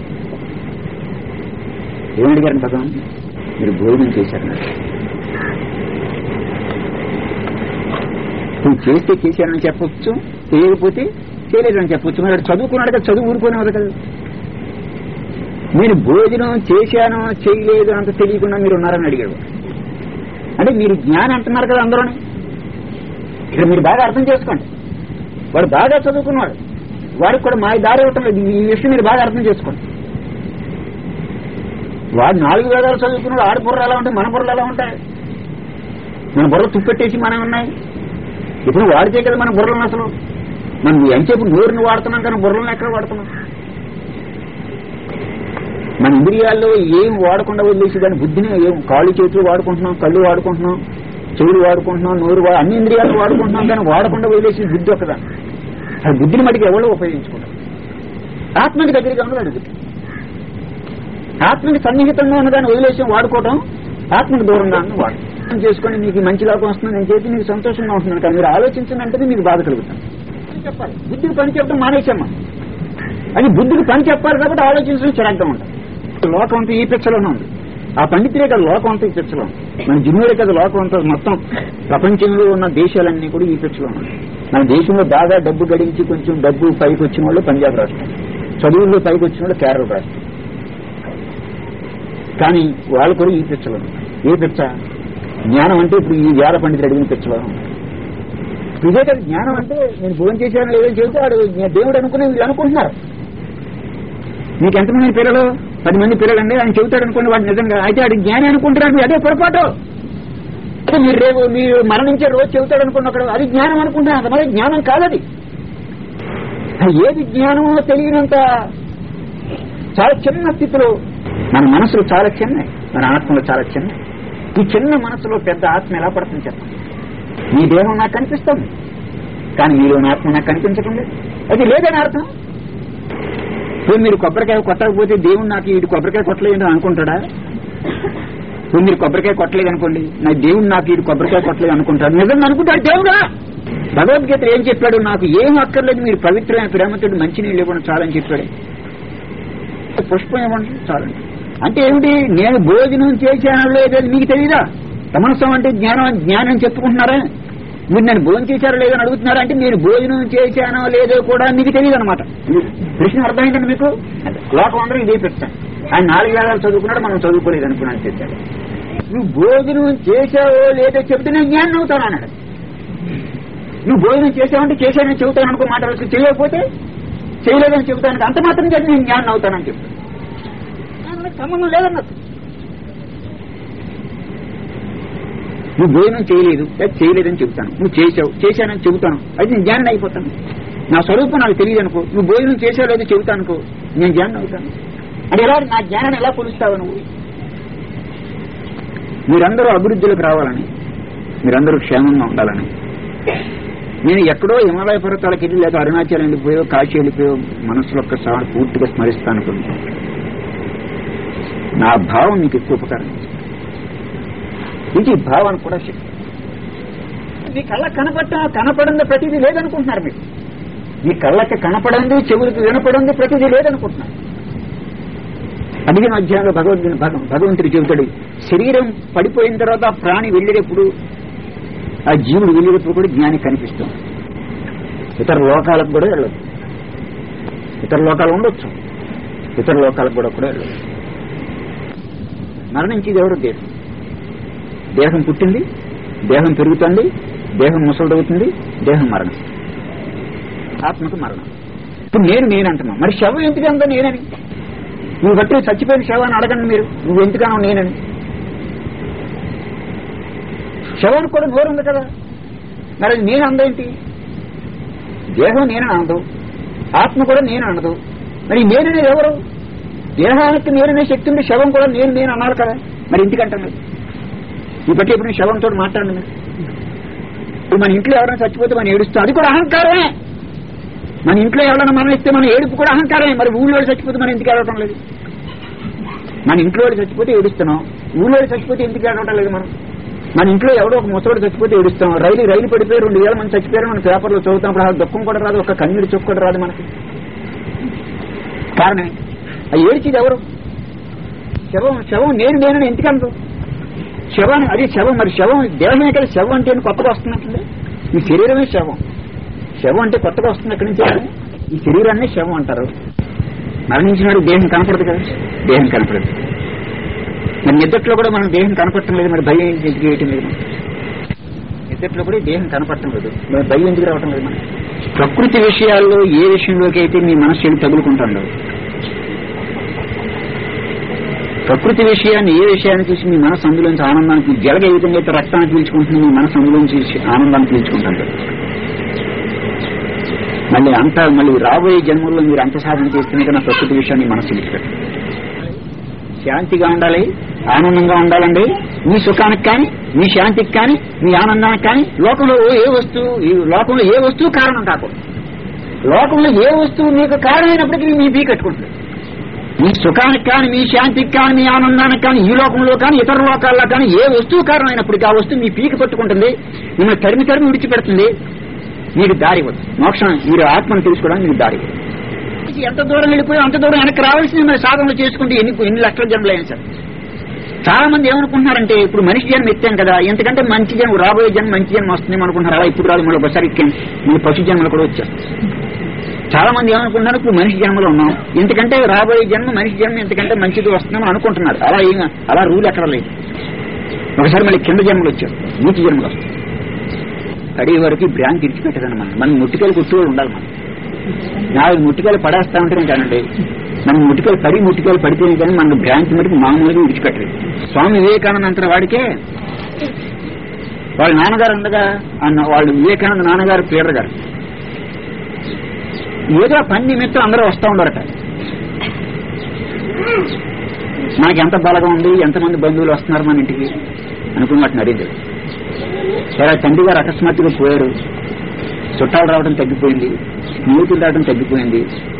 ఏమని అడిగారు భగవాన్ మీరు భోజనం చేశారని నువ్వు చేస్తే చేశానని చెప్పొచ్చు చేయకపోతే చేయలేదని చెప్పొచ్చు మరి వాడు చదువుకున్నాడు కదా చదువు ఊరుకునేవాడు కదా నేను భోజనం చేశానో చేయలేదు అంత తెలియకుండా మీరు ఉన్నారని అడిగాడు వాడు. అంటే మీరు జ్ఞానం అంటున్నారు కదా అందరూ ఇక్కడ మీరు బాగా అర్థం చేసుకోండి వాడు బాగా చదువుకున్నాడు వాడికి కూడా మా దారి ఇవ్వటం లేదు ఈ విషయం మీరు బాగా అర్థం చేసుకోండి వాడు నాలుగు వేదాలు చదువుకున్నాడు ఆడి బుర్రలు ఎలా ఉంటాయి మన బుర్రలు ఎలా ఉంటాయి మన బుర్రలు తుప్పెట్టేసి మనం ఉన్నాయి ఇప్పుడు వాడితే కదా మన బుర్రలను అసలు మనం ఎంతసేపు నోరుని వాడుతున్నాం కానీ బుర్రలను ఎక్కడ వాడుతున్నాం మన ఇంద్రియాల్లో ఏం వాడకుండా వదిలేసి దాని బుద్ధిని ఏం కాళ్ళు చేతులు వాడుకుంటున్నాం కళ్ళు వాడుకుంటున్నాం చెవులు వాడుకుంటున్నాం నోరు వా- అన్ని ఇంద్రియాలు వాడుకుంటున్నాం కానీ వాడకుండా వదిలేసి బుద్ధి ఒకదా ఆ బుద్ధిని మటుకు ఎవరో ఉపయోగించుకుంటాం ఆత్మకి దగ్గరగా ఉన్నది అది బుద్ధి ఆత్మకి సన్నిహితంగా ఉన్నదాన్ని వదిలేసి వాడుకోవడం ఆత్మకి దూరంగా ఉన్న వాడు చేసుకొని మీకు మంచి లాభం వస్తుంది నేను చేసి మీకు సంతోషంగా ఉంటున్నాను కానీ మీరు ఆలోచించినంటే మీకు బాధ కలుగుతాను చెప్పాలి బుద్ధికి పని చెప్పడం మానేసామ్మా అది బుద్ధికి పని చెప్పాలి కాబట్టి ఆలోచించడం చిరాగ్గా ఉంటుంది లోకం అంతా ఈ పిచ్చలోనే ఉంది ఆ పండితులే కదా లోకం అంతా ఈ పిచ్చలో ఉంది. మన జిన్నులే కదా లోకం అంతా మొత్తం ప్రపంచంలో ఉన్న దేశాలన్నీ కూడా ఈ పిచ్చలో ఉన్నాయి మన దేశంలో బాగా డబ్బు గడించి కొంచెం డబ్బు పైకి వచ్చిన వాళ్ళు పంజాబ్ రాష్ట్రం చదువుల్లో పైకి వచ్చిన వాళ్ళు కేరళ రాష్ట్రం కానీ వాళ్ళు కూడా ఈ పిచ్చలో ఉన్నారు. ఏ పిచ్చ జ్ఞానం అంటే ఇప్పుడు ఈ వేల పండితులు అడిగిన పిచ్చలో ఉంది. ఇదే కదా జ్ఞానం అంటే నేను భోజనం చేశాను లేదో చెబితే వాడు నేను దేవుడు అనుకుని వీళ్ళు అనుకుంటున్నారు మీకు ఎంతమంది పిల్లలు పది మంది పిల్లలండి ఆయన చెబుతాడు అనుకోండి వాడు నిజంగా అయితే వాడు జ్ఞాని అనుకుంటున్నాడు అదే పొరపాటు అంటే మీరు రేపు మీరు మరణించే రోజు చెబుతాడు అనుకోండి ఒకడు అది జ్ఞానం అనుకుంటున్నారు అంత మరి జ్ఞానం కాదది అది ఏది జ్ఞానమో తెలియనంత చాలా చిన్న స్థితిలో మన మనసులు చాలా చిన్నవి మన ఆత్మలు చాలా చిన్నవి ఈ చిన్న మనసులో పెద్ద ఆత్మ ఎలా పడుతుంది చెప్పండి మీ దేహం నాకు కనిపిస్తుంది కానీ మీలో ఆత్మ నాకు కనిపించడం లేదు అది లేదని అర్థం ఇప్పుడు మీరు కొబ్బరికాయ కొట్టకపోతే దేవుడు నాకు ఈ కొబ్బరికాయ కొట్టలేదు అనుకుంటాడా ఇప్పుడు మీరు కొబ్బరికాయ కొట్టలేదు అనుకోండి నా దేవుడు నాకు ఈ కొబ్బరికాయ కొట్టలేదు అనుకుంటాడు నిజంగా అనుకుంటాడు దేవుడా భగవద్గీత ఏం చెప్పాడు నాకు ఏం అక్కర్లేదు మీరు పవిత్రమైన ప్రేమతో మంచినీళ్ళు ఇవ్వడం చాలని చెప్పాడు పుష్పం ఇవ్వండి చాలండి అంటే ఏమిటి నేను భోజనం చేశానో లేదని మీకు తెలియదా సమరసం అంటే జ్ఞానం జ్ఞానం చెప్పుకుంటున్నారా మీరు నేను భోజనం చేశారో లేదని అడుగుతున్నారా అంటే నేను భోజనం చేశానో లేదో కూడా మీకు తెలియదు అనమాట ప్రశ్న అర్థమైందండి మీకు లోకం అందరూ ఇదే పెట్టాను ఆయన నాలుగు వేదాలు చదువుకున్నాడు మనం చదువుకోలేదు అనుకున్నాను చెప్పాడు నువ్వు భోజనం చేశావో లేదో చెప్తే నేను జ్ఞానం అవుతాను అన్నాడు నువ్వు భోజనం చేసావంటే చేశానని చెబుతాను అనుకో మాట వచ్చి చేయకపోతే చేయలేదని చెబుతాను అంత మాత్రం చేసి నేను జ్ఞానం అవుతానని చెప్తాను దానికి సంబంధం లేదన్నట్టు నువ్వు భోజనం చేయలేదు లేదా చేయలేదని చెబుతాను నువ్వు చేసావు చేశానని చెబుతాను అయితే నేను జ్ఞానం అయిపోతాను నా స్వరూపం నాకు తెలియదు అనుకో నువ్వు భోజనం చేసావు లేదో చెబుతాను అనుకో నేను జ్ఞానం అవుతాను అంటే ఎలా నా జ్ఞానాన్ని ఎలా కొలుస్తావు నువ్వు మీరందరూ అభివృద్ధిలోకి రావాలని మీరందరూ క్షేమంగా ఉండాలని నేను ఎక్కడో హిమాలయ పర్వతాలకు వెళ్ళి లేదా అరుణాచల్ వెళ్ళిపోయో కాశీ వెళ్ళిపోయో మనసులో ఒక్కసారి పూర్తిగా స్మరిస్తాను అనుకుంటున్నాను నా భావం మీకు ఎక్కువ ఉపకారం చేస్తుంది. ఇది భావానికి కూడా శక్తి మీ కళ్ళ కనపడ కనపడింది ప్రతిదీ లేదనుకుంటున్నారు మీరు మీ కళ్ళకి కనపడింది చెవులకు వినపడింది ప్రతిదీ లేదనుకుంటున్నారు పదిహేను అధ్యాయంలో భగవద్గీత భగ- భగవంతుడు చెబుతాడు శరీరం పడిపోయిన తర్వాత ఆ ప్రాణి వెళ్ళేటప్పుడు ఆ జీవుడు వెళ్ళేటప్పుడు కూడా జ్ఞాని కనిపిస్తుంది ఇతర లోకాలకు కూడా వెళ్ళదు ఇతర లోకాలు ఉండొచ్చు ఇతర లోకాలకు కూడా కూడా వెళ్ళదు మరణించేది ఎవరు దేహం దేహం పుట్టింది దేహం పెరుగుతుంది దేహం ముసలుదవుతుంది దేహం మరణం ఆత్మకు మరణం ఇప్పుడు నేను నేను అంటున్నాను మరి శవం ఎందుకు అంతా నేనని నువ్వు బట్టి చచ్చిపోయిన శవాన్ని అడగండి మీరు నువ్వు ఎందుకన్నావు నేనని శవానికి కూడా నోరు ఉంది కదా మరి అది నేను అందేంటి దేహం నేను అనదు ఆత్మ కూడా నేను అనదు మరి ఈ నేననేది ఎవరు దేహానికి నేననే శక్తి ఉంటే శవం కూడా నేను నేను అన్నారు కదా మరి ఇంటికంటాను ఈ బట్టి ఎప్పుడు నేను శవంతో మాట్లాడండి మీరు ఇప్పుడు మన ఇంట్లో ఎవరైనా చచ్చిపోతే మనం ఏడుస్తాం అది కూడా అహంకారమే మన ఇంట్లో ఎవరైనా మరణిస్తే మన ఏడుపు కూడా అహంకారమే మరి ఊళ్ళో చచ్చిపోతే మనం ఎందుకు ఏడవటం లేదు మన ఇంట్లో వాడు చచ్చిపోతే ఏడుస్తున్నాం ఊళ్ళో చచ్చిపోతే ఎందుకు ఏడవటం లేదు మనం మన ఇంట్లో ఎవడో ఒక ముసలోడు చచ్చిపోతే ఏడుస్తాం రైలు రైలు పడిపోయి రెండు వేల మంది చచ్చిపోయారు మన పేపర్లో చదువుతాం ఆ దుఃఖం కూడా రాదు ఒక కన్నీరు చొక్కు కూడా రాదు మనకి కారణం ఆ ఏడ్చేది ఎవరు శవం శవం నేను నేనని ఎందుకంటు శవం అది శవం మరి శవం దేహమే కదా శవం అంటే అని కొత్తగా వస్తున్నట్టుంది ఈ శరీరమే శవం శవం అంటే కొత్తగా వస్తుంది ఎక్కడి నుంచి ఈ శరీరాన్ని శవం అంటారు మరణించినాడు దేహం కనపడదు కదా దేహం కనపడదు మరి నిద్దట్లో కూడా మనం దేహం కనపడటం లేదు మరి భయం ఎందుకు చేయటం లేదు నిద్దట్లో కూడా ఈ దేహం కనపడటం లేదు మరి భయం ఎందుకు రావటం లేదు మనకి ప్రకృతి విషయాల్లో ఏ విషయంలోకి అయితే మీ మనస్సు వెళ్ళి తగులుకుంటుందో ప్రకృతి విషయాన్ని ఏ విషయాన్ని చూసి మీ మనసు అందులోంచి ఆనందానికి జలగ ఏ విధంగా అయితే రక్తాన్ని పీల్చుకుంటుంది మీ మనసు అందులోంచి ఆనందాన్ని పీల్చుకుంటుంది మళ్ళీ అంత మళ్ళీ రాబోయే జన్మల్లో మీరు అంత సాధన చేస్తేనే కన్నా ప్రకృతి విషయాన్ని మనసు విడిచిపెట్టారు శాంతిగా ఉండాలి ఆనందంగా ఉండాలండి మీ సుఖానికి కానీ మీ శాంతికి కానీ మీ ఆనందానికి కానీ లోకంలో ఏ వస్తువు ఈ లోకంలో ఏ వస్తువు కారణం కాకూడదు లోకంలో ఏ వస్తువు మీకు కారణమైనప్పటికీ మీ పీ కట్టుకుంటుంది మీ సుఖానికి కానీ మీ శాంతికి కానీ మీ ఆనందానికి కానీ ఈ లోకంలో కానీ ఇతర లోకాల్లో కానీ ఏ వస్తువు కారణమైనప్పటికీ ఆ వస్తువు మీ పీకి పట్టుకుంటుంది మిమ్మల్ని తరిమి తరిమి విడిచిపెడుతుంది మీకు దారి ఇవ్వదు మోక్షం మీరు ఆత్మను తెలుసుకోవడానికి మీకు దారి ఇవ్వదు ఎంత దూరం వెళ్ళిపోయి అంత దూరం వెనక్కి రావాల్సింది మరి సాధనలు చేసుకుంటే ఎన్ని ఎన్ని లక్షల జన్మలైనా సార్ చాలా మంది ఏమనుకుంటున్నారంటే ఇప్పుడు మనిషి జన్మ ఎత్తాం కదా ఎందుకంటే మంచి జన్మ రాబోయే జన్మ మంచి జన్మ వస్తుంది అనుకుంటున్నారు అలా ఇప్పుడు రాదు మళ్ళీ ఒకసారి ఎక్కాం మళ్ళీ పశు జన్మలు కూడా వచ్చేస్తాయి చాలా మంది ఏమనుకుంటున్నారు ఇప్పుడు మనిషి జన్మలో ఉన్నాం ఎందుకంటే రాబోయే జన్మ మనిషి జన్మ ఎందుకంటే మంచిది వస్తుందని అనుకుంటున్నారు అలా ఏం అలా రూల్ ఎక్కడ లేదు ఒకసారి మళ్ళీ కింద జన్మలు వచ్చారు నీటి జన్మలు వస్తాయి కడి వరకు భ్రాంతి ఇడిచిపెట్టదండి మనం మనం ముట్టికలు కుట్టుకోవాలి ఉండాలి మనం నాలుగు ముట్టికలు పడేస్తా ఉంటేనే కానండి మనం ముట్టికలు పడి ముట్టికలు పడితేనే కానీ మన భ్రాంతి మటుకు మామూలుగా విడిచిపెట్టలేదు స్వామి వివేకానంద అంతటి వాడికే వాళ్ళ నాన్నగారు ఉండగా అన్న వాళ్ళు వివేకానంద నాన్నగారు పీడర్ గారు ఏదో పని నిమిత్తం అందరూ వస్తూ ఉండరట మనకి ఎంత బలగా ఉంది ఎంతమంది బంధువులు వస్తున్నారు మన ఇంటికి అనుకుని వాటిని అడిగింది సరే తండ్రి గారు అకస్మాత్తుగా పోయారు చుట్టాలు రావడం తగ్గిపోయింది స్నేహితులు రావడం తగ్గిపోయింది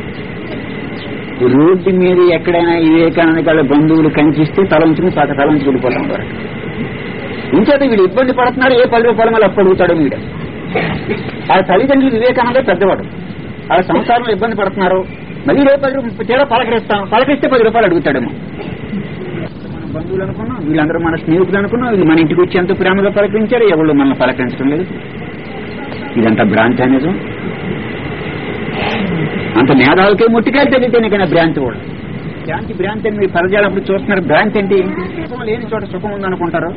రోడ్డు మీద ఎక్కడైనా వివేకానంద గారి బంధువులు కనిపిస్తే తలంచుకుని పాత తలంచుకు వెళ్ళిపోతాం వారు ఇంచేత వీడు ఇబ్బంది పడుతున్నారు ఏ పది రూపాయల మళ్ళీ అప్పు అడుగుతాడు వీడు ఆ తల్లిదండ్రులు వివేకానంద పెద్దవాడు ఆ సంసారంలో ఇబ్బంది పడుతున్నారు మళ్ళీ రేపు పది రూపాయలు తేడా పలకరిస్తాం పలకరిస్తే పది రూపాయలు అడుగుతాడేమో మన బంధువులు అనుకున్నాం వీళ్ళందరూ మన స్నేహితులు అనుకున్నాం వీళ్ళు మన ఇంటికి వచ్చి ఎంత ప్రేమగా పలకరించారు ఎవరు మనల్ని పలకరించడం లేదు ఇదంతా భ్రాంతి అనేది అంత మేధావులకే ముట్టికాయలు తెలియతేనే కానీ భ్రాంతి కూడా భ్రాంతి భ్రాంతి అని మీరు పదజాలప్పుడు చూస్తున్నారు భ్రాంతి ఏంటి సుఖం లేని చోట సుఖం ఉందనుకుంటారు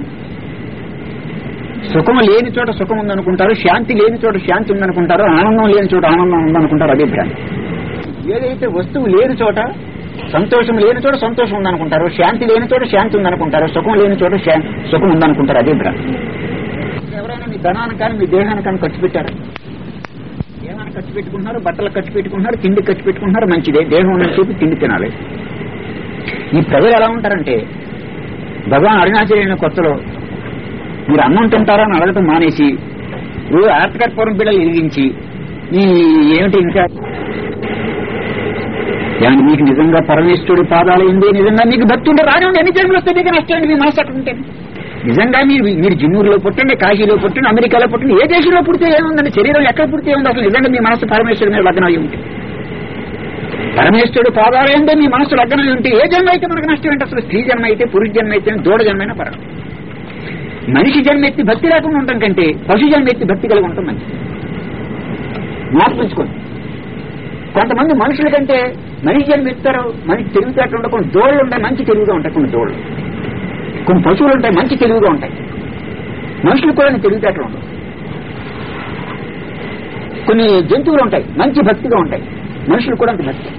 సుఖం లేని చోట సుఖం ఉందనుకుంటారు శాంతి లేని చోట శాంతి ఉందనుకుంటారు ఆనందం లేని చోట ఆనందం ఉందనుకుంటారు అదే భ్రాంతి ఏదైతే వస్తువు లేని చోట సంతోషం లేని చోట సంతోషం ఉందనుకుంటారు శాంతి లేని చోట శాంతి ఉందనుకుంటారు సుఖం లేని చోట శా- సుఖం ఉందనుకుంటారు అదే భ్రాంతి ఎవరైనా మీ ధనాన్ని కానీ మీ దేహాన్ని కానీ ఖర్చు పెట్టారు దేహాన్ని ఖర్చు పెట్టుకుంటున్నారు బట్టలు ఖర్చు పెట్టుకుంటున్నారు తిండి ఖర్చు పెట్టుకుంటున్నారు మంచిదే దేహం ఉన్నది చెప్పి తిండి తినాలి ఈ ప్రజలు ఎలా ఉంటారంటే భగవాన్ అరుణాచర్య కొత్తలో మీరు అన్నం తింటారా అని అడగటం మానేసి ఓ ఆర్తకర్పూరం బిళ్ళలు ఇరిగించి ఈ ఏమిటి ఇంకా ఏమండి మీకు నిజంగా పరమేశ్వరుడి పాదాలు ఉంది నిజంగా మీకు భక్తి ఉంటే రానివ్వండి ఎన్ని జన్మలు వస్తే మీకు నష్టం మీ మనసు అక్కడ ఉంటుంది నిజంగా మీరు మీరు జిన్నూరులో పుట్టండి కాశీలో పుట్టండి అమెరికాలో పుట్టండి ఏ దేశంలో పుడితే ఏముందండి శరీరం ఎక్కడ పుడితే ఏముంది అసలు నిజంగా మీ మనసు పరమేశ్వరుడి మీద లగ్నం అయి ఉంటుంది పరమేశ్వరుడు పాదాలు ఏందో మీ మనసు లగ్నం అయి ఉంటే ఏ జన్మ అయితే మనకు నష్టం ఏంటి అసలు స్త్రీ జన్మ అయితే పురుష జన్మ అయితే దూడ జన్మైనా పర్వాలేదు మనిషి జన్మ ఎత్తి భక్తి లేకుండా ఉండటం కంటే పశు జన్మ ఎత్తి భక్తి కలిగి ఉండటం మంచిది జ్ఞాపకించుకోండి కొంతమంది మనుషుల కంటే మనిషి జన్మ ఎత్తారు మనిషి తెలివితేటలు ఉంటాయి కొన్ని దోళ్ళు ఉంటాయి మంచి తెలివిగా ఉంటాయి కొన్ని దోళ్ళు కొన్ని పశువులు ఉంటాయి మంచి తెలివిగా ఉంటాయి మనుషులు కూడా తెలివితేటలు ఉండవు కొన్ని జంతువులు ఉంటాయి మంచి భక్తిగా ఉంటాయి మనుషులు కూడా అంత భక్తి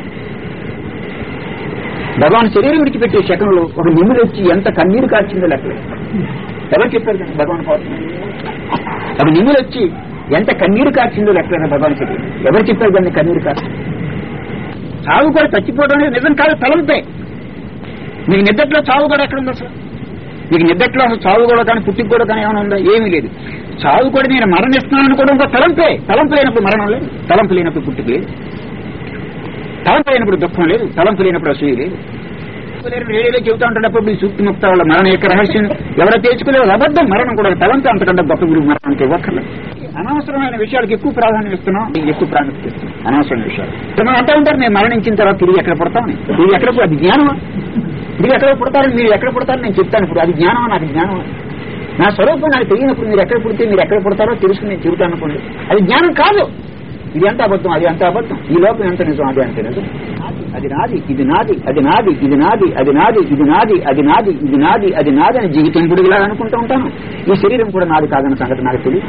భగవాన్ శరీరం విడిచిపెట్టే శకంలో ఒక నిములు వచ్చి ఎంత కన్నీరు కార్చిందో లెక్కలేదు ఎవరు చెప్పారు కదా భగవాన్ కోసం ఒక నిములు వచ్చి ఎంత కన్నీరు కార్చిందో లెక్కలేదు భగవాన్ శరీరం ఎవరు చెప్పారు దాన్ని కన్నీరు కార్చి చావు కూడా చచ్చిపోవడం అనేది నిజం కాదు తలంపే మీకు నిద్దట్లో చావు కూడా ఎక్కడ ఉంది అసలు మీకు నిద్దట్లో అసలు చావు కూడా కానీ పుట్టికి కూడా కానీ ఏమైనా ఉందా ఏమీ లేదు చావు కూడా నేను మరణిస్తున్నానని కూడా ఇంకా తలంపే తలంపు లేనప్పుడు మరణం లేదు తలంపు లేనప్పుడు పుట్టుకు లేదు తలంపు లేనప్పుడు దుఃఖం లేదు తలంపు లేనప్పుడు అసూయ లేదు రేడియోలో చెబుతూ ఉంటున్నప్పుడు మీ సూక్తి ముక్త వాళ్ళ మరణం యొక్క రహస్యం ఎవరో తెలుసుకోలేదు అబద్ధం మరణం కూడా తలంపు అంతకంటే గొప్ప గురువు మరణానికి ఇవ్వక్కర్లేదు అనవసరమైన విషయాలకు ఎక్కువ ప్రాధాన్యం ఇస్తున్నాం ఎక్కువ ప్రాధాన్యత ఇస్తున్నాం అనవసరమైన విషయాలు ఇప్పుడు మనం అంటూ ఉంటారు మేము మరణించిన తర్వాత తిరిగి ఎక్కడ పుడతామని తిరిగి ఎక్కడ అది జ్ఞానమా తిరిగి ఎక్కడ పుడతారని మీరు ఎక్కడ పుడతారని నేను చెప్తాను ఇప్పుడు అది జ్ఞానమా నాకు జ్ఞానమా నా స్వరూపం నాకు తెలియనప్పుడు మీరు ఎక్కడ పుడితే మీరు ఎక్కడ పుడతారో తెలుసుకుని నేను చెబుతాను అనుకోండి అది జ్ఞానం కాదు ఇది ఎంత అబద్ధం అది ఎంత అబద్ధం ఈ లోకం ఎంత నిజం అది అంత నిజం అది నాది ఇది నాది అది నాది ఇది నాది అది నాది ఇది నాది అది నాది ఇది నాది అది నాది అని జీవితం పొడిగిలా అనుకుంటూ ఉంటాను ఈ శరీరం కూడా నాది కాదన్న సంగతి నాకు తెలియదు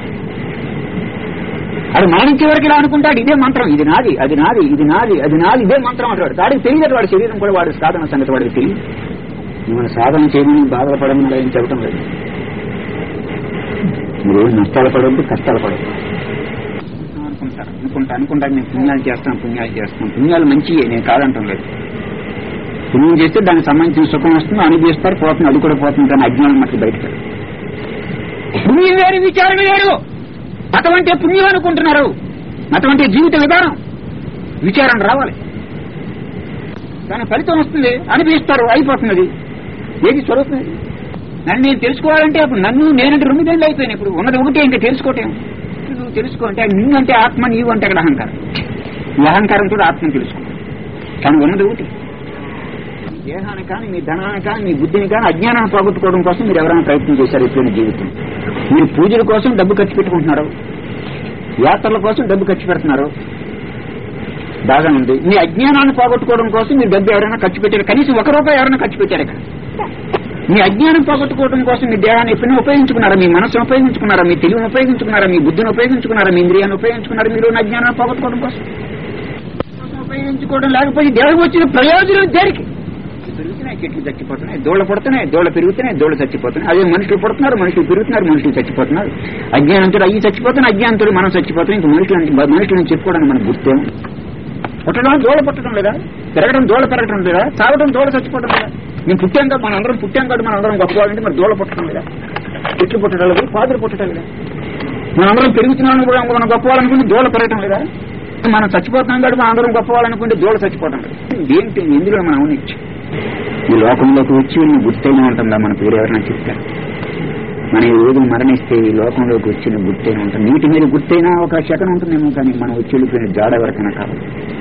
అది మరణించే వరకు ఇలా అనుకుంటాడు ఇదే మంత్రం ఇది నాది అది నాది ఇది నాది అది నాది ఇదే మంత్రం అంటాడు వాడికి తెలియదు వాడి శరీరం కూడా వాడి సాధన సంగతి వాడికి తెలియదు మిమ్మల్ని సాధన చేయమని బాధపడమని ఏం చెప్పడం లేదు మీరు ఏం నష్టాలు పడవద్దు కష్టాలు పడవద్దు అనుకుంటారు అనుకుంటా అనుకుంటా నేను పుణ్యాలు చేస్తాను పుణ్యాలు చేస్తాను పుణ్యాలు మంచియే నేను కాదంటాం లేదు పుణ్యం చేస్తే దానికి సంబంధించిన సుఖం వస్తుంది అనుభవిస్తారు పోతుంది అది కూడా పోతుంది కానీ అజ్ఞానం మట్టి బయటకు పుణ్యం వేరు విచారణ వేరు మతం అంటే పుణ్యం అనుకుంటున్నారు మతం అంటే జీవిత విధానం విచారణ రావాలి దాని ఫలితం వస్తుంది అనిపిస్తారు అయిపోతున్నది ఏది స్వరూపం ఇది? నన్ను నేను తెలుసుకోవాలంటే అప్పుడు నన్ను నేనంటే రెండు దేళ్ళు అయిపోయినాయి ఇప్పుడు ఉన్నది ఒకటే ఇంకా తెలుసుకోవటం నువ్వు తెలుసుకో అంటే నిన్ను అంటే ఆత్మ నీవు అంటే అక్కడ అహంకారం ఈ అహంకారంతో ఆత్మను తెలుసుకో కానీ ఉన్నది ఒకటి మీ దేహాన్ని కానీ మీ ధనాన్ని కానీ మీ బుద్ధిని కానీ అజ్ఞానాన్ని పోగొట్టుకోవడం కోసం మీరు ఎవరైనా ప్రయత్నం చేశారు ఎప్పుడైనా జీవితం మీరు పూజల కోసం డబ్బు ఖర్చు పెట్టుకుంటున్నారు యాత్రల కోసం డబ్బు ఖర్చు పెడుతున్నారు బాగా ఉంది మీ అజ్ఞానాన్ని పోగొట్టుకోవడం కోసం మీరు డబ్బు ఎవరైనా ఖర్చు పెట్టారు కనీసం ఒక రూపాయి ఎవరైనా ఖర్చు పెట్టారు ఇక్కడ మీ అజ్ఞానం పోగొట్టుకోవడం కోసం మీ దేహాన్ని ఎప్పుడైనా ఉపయోగించుకున్నారా మీ మనసును ఉపయోగించుకున్నారా మీ తెలివిని ఉపయోగించుకున్నారా మీ బుద్ధిని ఉపయోగించుకున్నారా మీ ఇంద్రియాన్ని ఉపయోగించుకున్నారా మీరు ఉన్న అజ్ఞానాన్ని పోగొట్టుకోవడం కోసం కోసం ఉపయోగించుకోవడం లేకపోతే దేహం వచ్చిన ప్రయోజనం దేనికి పెరుగుతున్నాయి చెట్లు చచ్చిపోతున్నాయి దోళ పడుతున్నాయి దోళ పెరుగుతున్నాయి దోళ చచ్చిపోతున్నాయి అదే మనుషులు పడుతున్నారు మనుషులు పెరుగుతున్నారు మనుషులు చచ్చిపోతున్నారు అజ్ఞానంతో అయ్యి చచ్చిపోతున్నాయి అజ్ఞానంతో మనం చచ్చిపోతున్నాం ఇంకా మనుషులు మనుషులను చెప్పుకోవడానికి మనకు గుర్తేం పుట్టడం దోళ పుట్టడం లేదా పెరగడం దోళ పెరగడం లేదా చావడం దోళ చచ్చిపోవడం లేదా మేము పుట్టాం కదా మన అందరం పుట్టాం కదా మన అందరం గొప్పవాలంటే మరి దోళ పుట్టడం లేదా చెట్లు పుట్టడం లేదు పాదులు పుట్టడం లేదా మన అందరం పెరుగుతున్నాం కూడా మనం గొప్పవాలనుకుంటే దోళ పెరగడం లేదా మనం చచ్చిపోతున్నాం కాబట్టి మన అందరం గొప్పవాలనుకుంటే దోళ చచ్చిపోవడం లేదు ఏంటి ఎందులో మనం అవునిచ్చు ఈ లోకంలోకి వచ్చి ఉన్న గుర్తైనా ఉంటుందా మన పేరు ఎవరైనా చెప్తారు మన ఈ రోజు మరణిస్తే ఈ లోకంలోకి వచ్చిన గుర్తైనా ఉంటుంది నీటి మీద గుర్తైనా ఒక శకం ఉంటుందేమో కానీ మనం వచ్చి వెళ్ళిపోయిన జాడ ఎవరికైనా కావాలి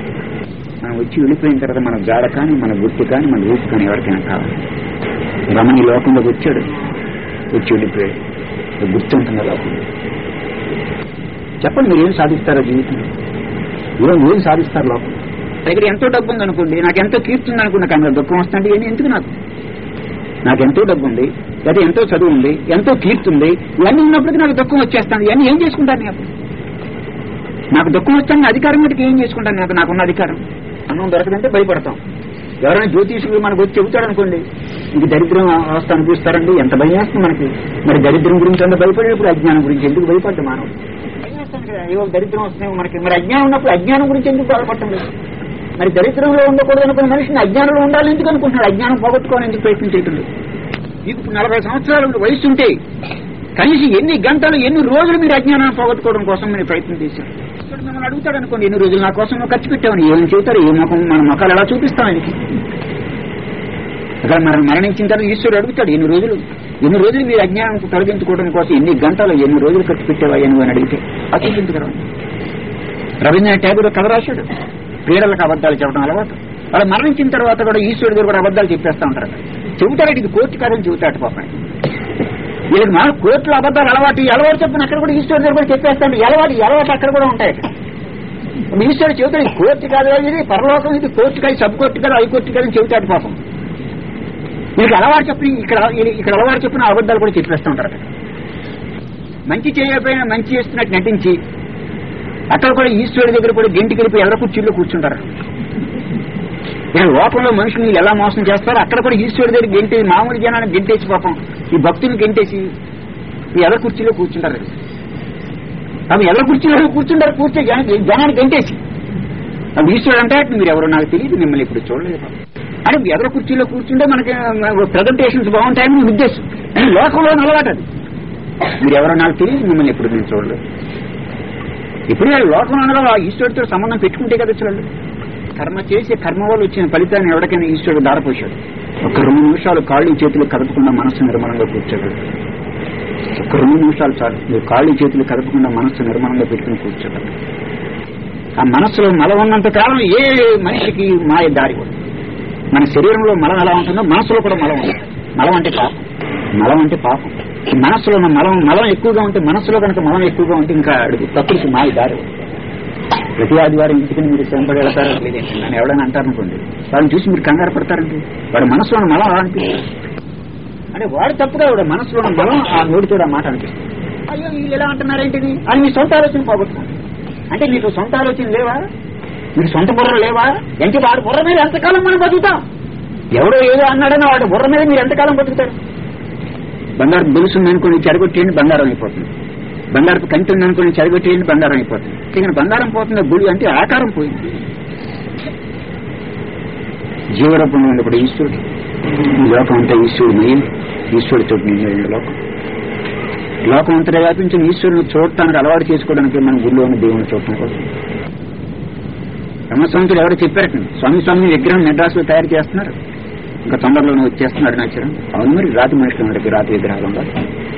మనం వచ్చి వెళ్ళిపోయిన తర్వాత మన జాడ కానీ మన గుర్తు కానీ మన రూపు కానీ ఎవరికైనా కావాలి రమణ ఈ లోకంలోకి వచ్చాడు వచ్చి వెళ్ళిపోయాడు ఒక గుర్తు ఉంటుంది లోకంలో చెప్పండి మీరు ఏం సాధిస్తారో జీవితం ఈరోజు ఏం సాధిస్తారు లోకం దగ్గర ఎంతో డబ్బు ఉంది అనుకోండి నాకు ఎంతో కీర్తి ఉంది అనుకున్నా కానీ నాకు దుఃఖం వస్తుంది ఇవన్నీ ఎందుకు నాకు నాకు ఎంతో డబ్బు ఉంది లేదా ఎంతో చదువు ఉంది ఎంతో కీర్తి ఉంది ఇవన్నీ ఉన్నప్పటికీ నాకు దుఃఖం వచ్చేస్తాను ఇవన్నీ ఏం చేసుకుంటాను నేను అప్పుడు నాకు దుఃఖం వస్తాను అధికారం మీదకి ఏం చేసుకుంటాను నాకు నాకున్న అధికారం అన్నం దొరకదంటే భయపడతాం ఎవరైనా జ్యోతిషులు మనకు వచ్చి చెబుతాడు అనుకోండి ఇది దరిద్రం అవస్థ అనిపిస్తారండి ఎంత భయం వేస్తుంది మనకి మరి దరిద్రం గురించి అంత భయపడేటప్పుడు అజ్ఞానం గురించి ఎందుకు భయపడ్డా మానవుడు భయం వేస్తుంది కదా, అయ్యో దరిద్రం వస్తున్నాయి మనకి మరి అజ్ఞానం ఉన్నప్పుడు అజ్ఞానం గురించి ఎందుకు బాధపడటం లేదు మరి దరిద్రంలో ఉండకూడదు అనుకున్న మనిషిని అజ్ఞానంలో ఉండాలని ఎందుకు అనుకుంటున్నాడు అజ్ఞానం పోగొట్టుకోవాలని ఎందుకు ప్రయత్నం చేయటం లేదు మీకు ఇప్పుడు నలభై సంవత్సరాల వయసు ఉంటే కనీసం ఎన్ని గంటలు ఎన్ని రోజులు మీరు అజ్ఞానాన్ని పోగొట్టుకోవడం కోసం మీరు ప్రయత్నం చేశారు ఇక్కడ మిమ్మల్ని అడుగుతాడు అనుకోండి ఎన్ని రోజులు నా కోసం నువ్వు ఖర్చు పెట్టావని ఏమని చెబుతారు ఏ ముఖం మన ముఖాలు ఎలా చూపిస్తాం ఆయనకి అక్కడ మనం మరణించిన తర్వాత ఈశ్వరుడు అడుగుతాడు ఎన్ని రోజులు ఎన్ని రోజులు మీరు అజ్ఞానం తొలగించుకోవడం కోసం ఎన్ని గంటలు ఎన్ని రోజులు ఖర్చు పెట్టావా నువ్వు అని అడిగితే ఆ చూపించగలం రవీంద్రనాథ్ ట్యాగూర్ కథ రాశాడు క్రీడలకు అబద్ధాలు చెప్పడం అలవాటు వాళ్ళు మరణించిన తర్వాత కూడా ఈశ్వరుడు దగ్గర కూడా అబద్ధాలు చెప్పేస్తా ఉంటారు చెబుతాడు ఇది కోర్టు కార్యం చెబుతాడు పాపం వీళ్ళకి మన కోర్టులో అబద్ధాలు అలవాటు ఈ అలవాటు చెప్పిన అక్కడ కూడా ఈశ్వరుడు దగ్గర కూడా చెప్పేస్తాడు ఈ అలవాటు ఈ అలవాటు అక్కడ కూడా ఉంటాయి ఈశ్వరుడు చెబుతాడు ఇది కోర్టు కాదు ఇది పరలోకం ఇది కోర్టు కాదు సబ్ కోర్టు కాదు హై కోర్టు కాదు అని చెబుతాడు పాపం వీళ్ళకి అలవాటు చెప్పి ఇక్కడ ఇక్కడ అలవాటు చెప్పిన అబద్ధాలు కూడా చెప్పేస్తూ ఉంటారు అక్కడ మంచి చేయకపోయినా మంచి చేస్తున్నట్టు నటించి అక్కడ కూడా ఈశ్వరుడి దగ్గర కూడా గెంటికి వెళ్ళిపోయి ఎర్ర కుర్చీల్లో కూర్చుంటారు ఇక్కడ లోకంలో మనుషులు ఎలా మోసం చేస్తారో అక్కడ కూడా ఈశ్వరుడి దగ్గర గెంటే మామూలు జనాన్ని గెంటేసి పాపం ఈ భక్తుని గెంటేసి ఈ ఎర్ర కుర్చీలో కూర్చుంటారు అవి ఎర్ర కుర్చీలో కూర్చుంటారు కూర్చో జన- జనాన్ని గెంటేసి అది ఈశ్వరుడు అంటే మీరు ఎవరో నాకు తెలియదు మిమ్మల్ని ఇప్పుడు చూడలేదు పాపం. అని ఎర్ర కుర్చీలో కూర్చుంటే మనకి ప్రజెంటేషన్స్ బాగుంటాయని మీ ఉద్దేశం అని లోకంలో అలవాటు అది మీరు ఎవరో నాకు తెలియదు మిమ్మల్ని ఎప్పుడు నేను చూడలేదు ఇప్పుడు వీళ్ళు లోకం అనగా ఆ ఈశ్వరుడితో సంబంధం పెట్టుకుంటే కదా చూడండి కర్మ చేసి కర్మ వల్ల వచ్చిన ఫలితాన్ని ఎవరికైనా ఈశ్వరుడు దారపోశాడు ఒక రెండు నిమిషాలు కాళ్ళు చేతులు కదపకుండా మనస్సు నిర్మలంగా కూర్చోడు ఒక రెండు నిమిషాలు చాలు మీరు కాళ్ళు చేతులు కదపకుండా మనస్సు నిర్మలంగా పెట్టుకుని కూర్చోగలరు ఆ మనస్సులో మలం ఉన్నంత కాలం ఏ మనిషికి మాయ దారి ఉండదు. మన శరీరంలో మలం ఎలా ఉంటుందో మనసులో కూడా మలం ఉంటుంది మలం అంటే పాపం మలం అంటే పాపం ఈ మనస్సులో ఉన్న మలం మలం ఎక్కువగా ఉంటే మనస్సులో కనుక మలం ఎక్కువగా ఉంటే ఇంకా అడుగు ప్రకృతి మాయ దారి ప్రతి ఆదివారం ఇంటికి మీరు శ్రమపడి వెళ్తారా లేదండి నన్ను ఎవడైనా అంటారనుకోండి వాడిని చూసి మీరు కంగారు పడతారండి వాడి మనసులో ఉన్న మలం అలా అనిపిస్తుంది అంటే వాడు తప్పుగా వాడు మనసులో ఉన్న మలం ఆ నోటితో ఆ మాట అనిపిస్తుంది అయ్యో వీళ్ళు ఎలా అంటున్నారేంటిది అని మీ సొంత ఆలోచన పోగొట్టుకోండి అంటే మీకు సొంత ఆలోచన లేవా మీకు సొంత బుర్ర లేవా ఎంత వాడి బుర్ర మీద ఎంతకాలం మనం బతుకుతాం ఎవడో ఏదో అన్నాడని వాడి బుర్ర మీద మీరు ఎంతకాలం బతుకుతారు బంగారం బొలుసు అనుకుని చెడగొట్టేయండి బంగారం అయిపోతుంది బంగారపు కంటి ఉందనుకుని చెడగొట్టేయండి బంగారం అయిపోతుంది ఇక బంగారం పోతుంది గుడి అంటే ఆకారం పోయింది జీవరూపంలో ఉన్నప్పుడు ఈశ్వరుడు ఈ లోకం అంతా ఈశ్వరుడు మెయిన్ ఈశ్వరుడితో నిండిన లోకం లోకం అంతటా వ్యాపించిన ఈశ్వరుని చూడటానికి అలవాటు చేసుకోవడానికి మన గుడిలో ఉన్న దేవుని చూడటం కోసం రమస్వామితుడు ఎవరు చెప్పారట స్వామి స్వామి విగ్రహం మెడ్రాస్ లో తయారు చేస్తున్నారు ఇంకా తొందరలోనే వచ్చేస్తున్నాడు నచ్చడం అవును మరి రాతి మనుషులు మనకి రాతి విగ్రహాలు ఉండాలి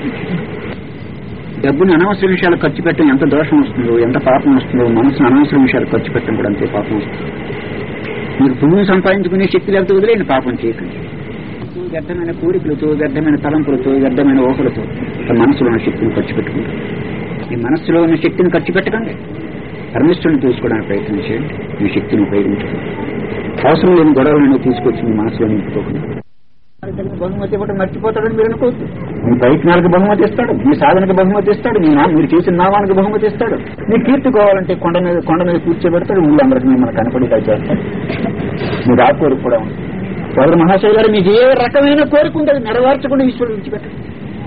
డబ్బుని అనవసర విషయాలు ఖర్చు పెట్టడం ఎంత దోషం వస్తుందో ఎంత పాపం వస్తుందో మనసును అనవసర విషయాలు ఖర్చు పెట్టడం కూడా అంతే పాపం వస్తుంది మీరు పుణ్యం సంపాదించుకునే శక్తి లేకపోతే వదిలేండి పాపం చేయకండి వ్యర్థమైన కోరికలతో వ్యర్థమైన తలంపులతో వ్యర్థమైన ఊహలతో మనసులో ఉన్న శక్తిని ఖర్చు పెట్టుకుంటారు మీ మనస్సులో ఉన్న శక్తిని ఖర్చు పెట్టకండి పరమేశ్వరుని తీసుకోవడానికి ప్రయత్నం చేయండి మీ శక్తిని ఉపయోగించండి అవసరం లేని గొడవలను తీసుకొచ్చి మీ మనసులో నింపుకోకుండా బహుమతి ఇవ్వడం మర్చిపోతాడని మీరు అనుకోవద్దు మీ ప్రయత్నాలకు బహుమతి ఇస్తాడు మీ సాధనకు బహుమతి ఇస్తాడు మీ నా- మీరు చేసిన నామానికి బహుమతి ఇస్తాడు మీరు కీర్తుకోవాలంటే కొండ మీద కొండ మీద కూర్చోబెడతాడు ఊళ్ళందరికీ మిమ్మల్ని కనపడేలా చేస్తాడు మీరు ఆ కోరిక కూడా ఉంది సోదర మహాశయ గారు మీకు ఏ రకమైన కోరిక ఉంటుంది నెరవేర్చకుండా ఈశ్వరుడు విడిచిపెట్టండి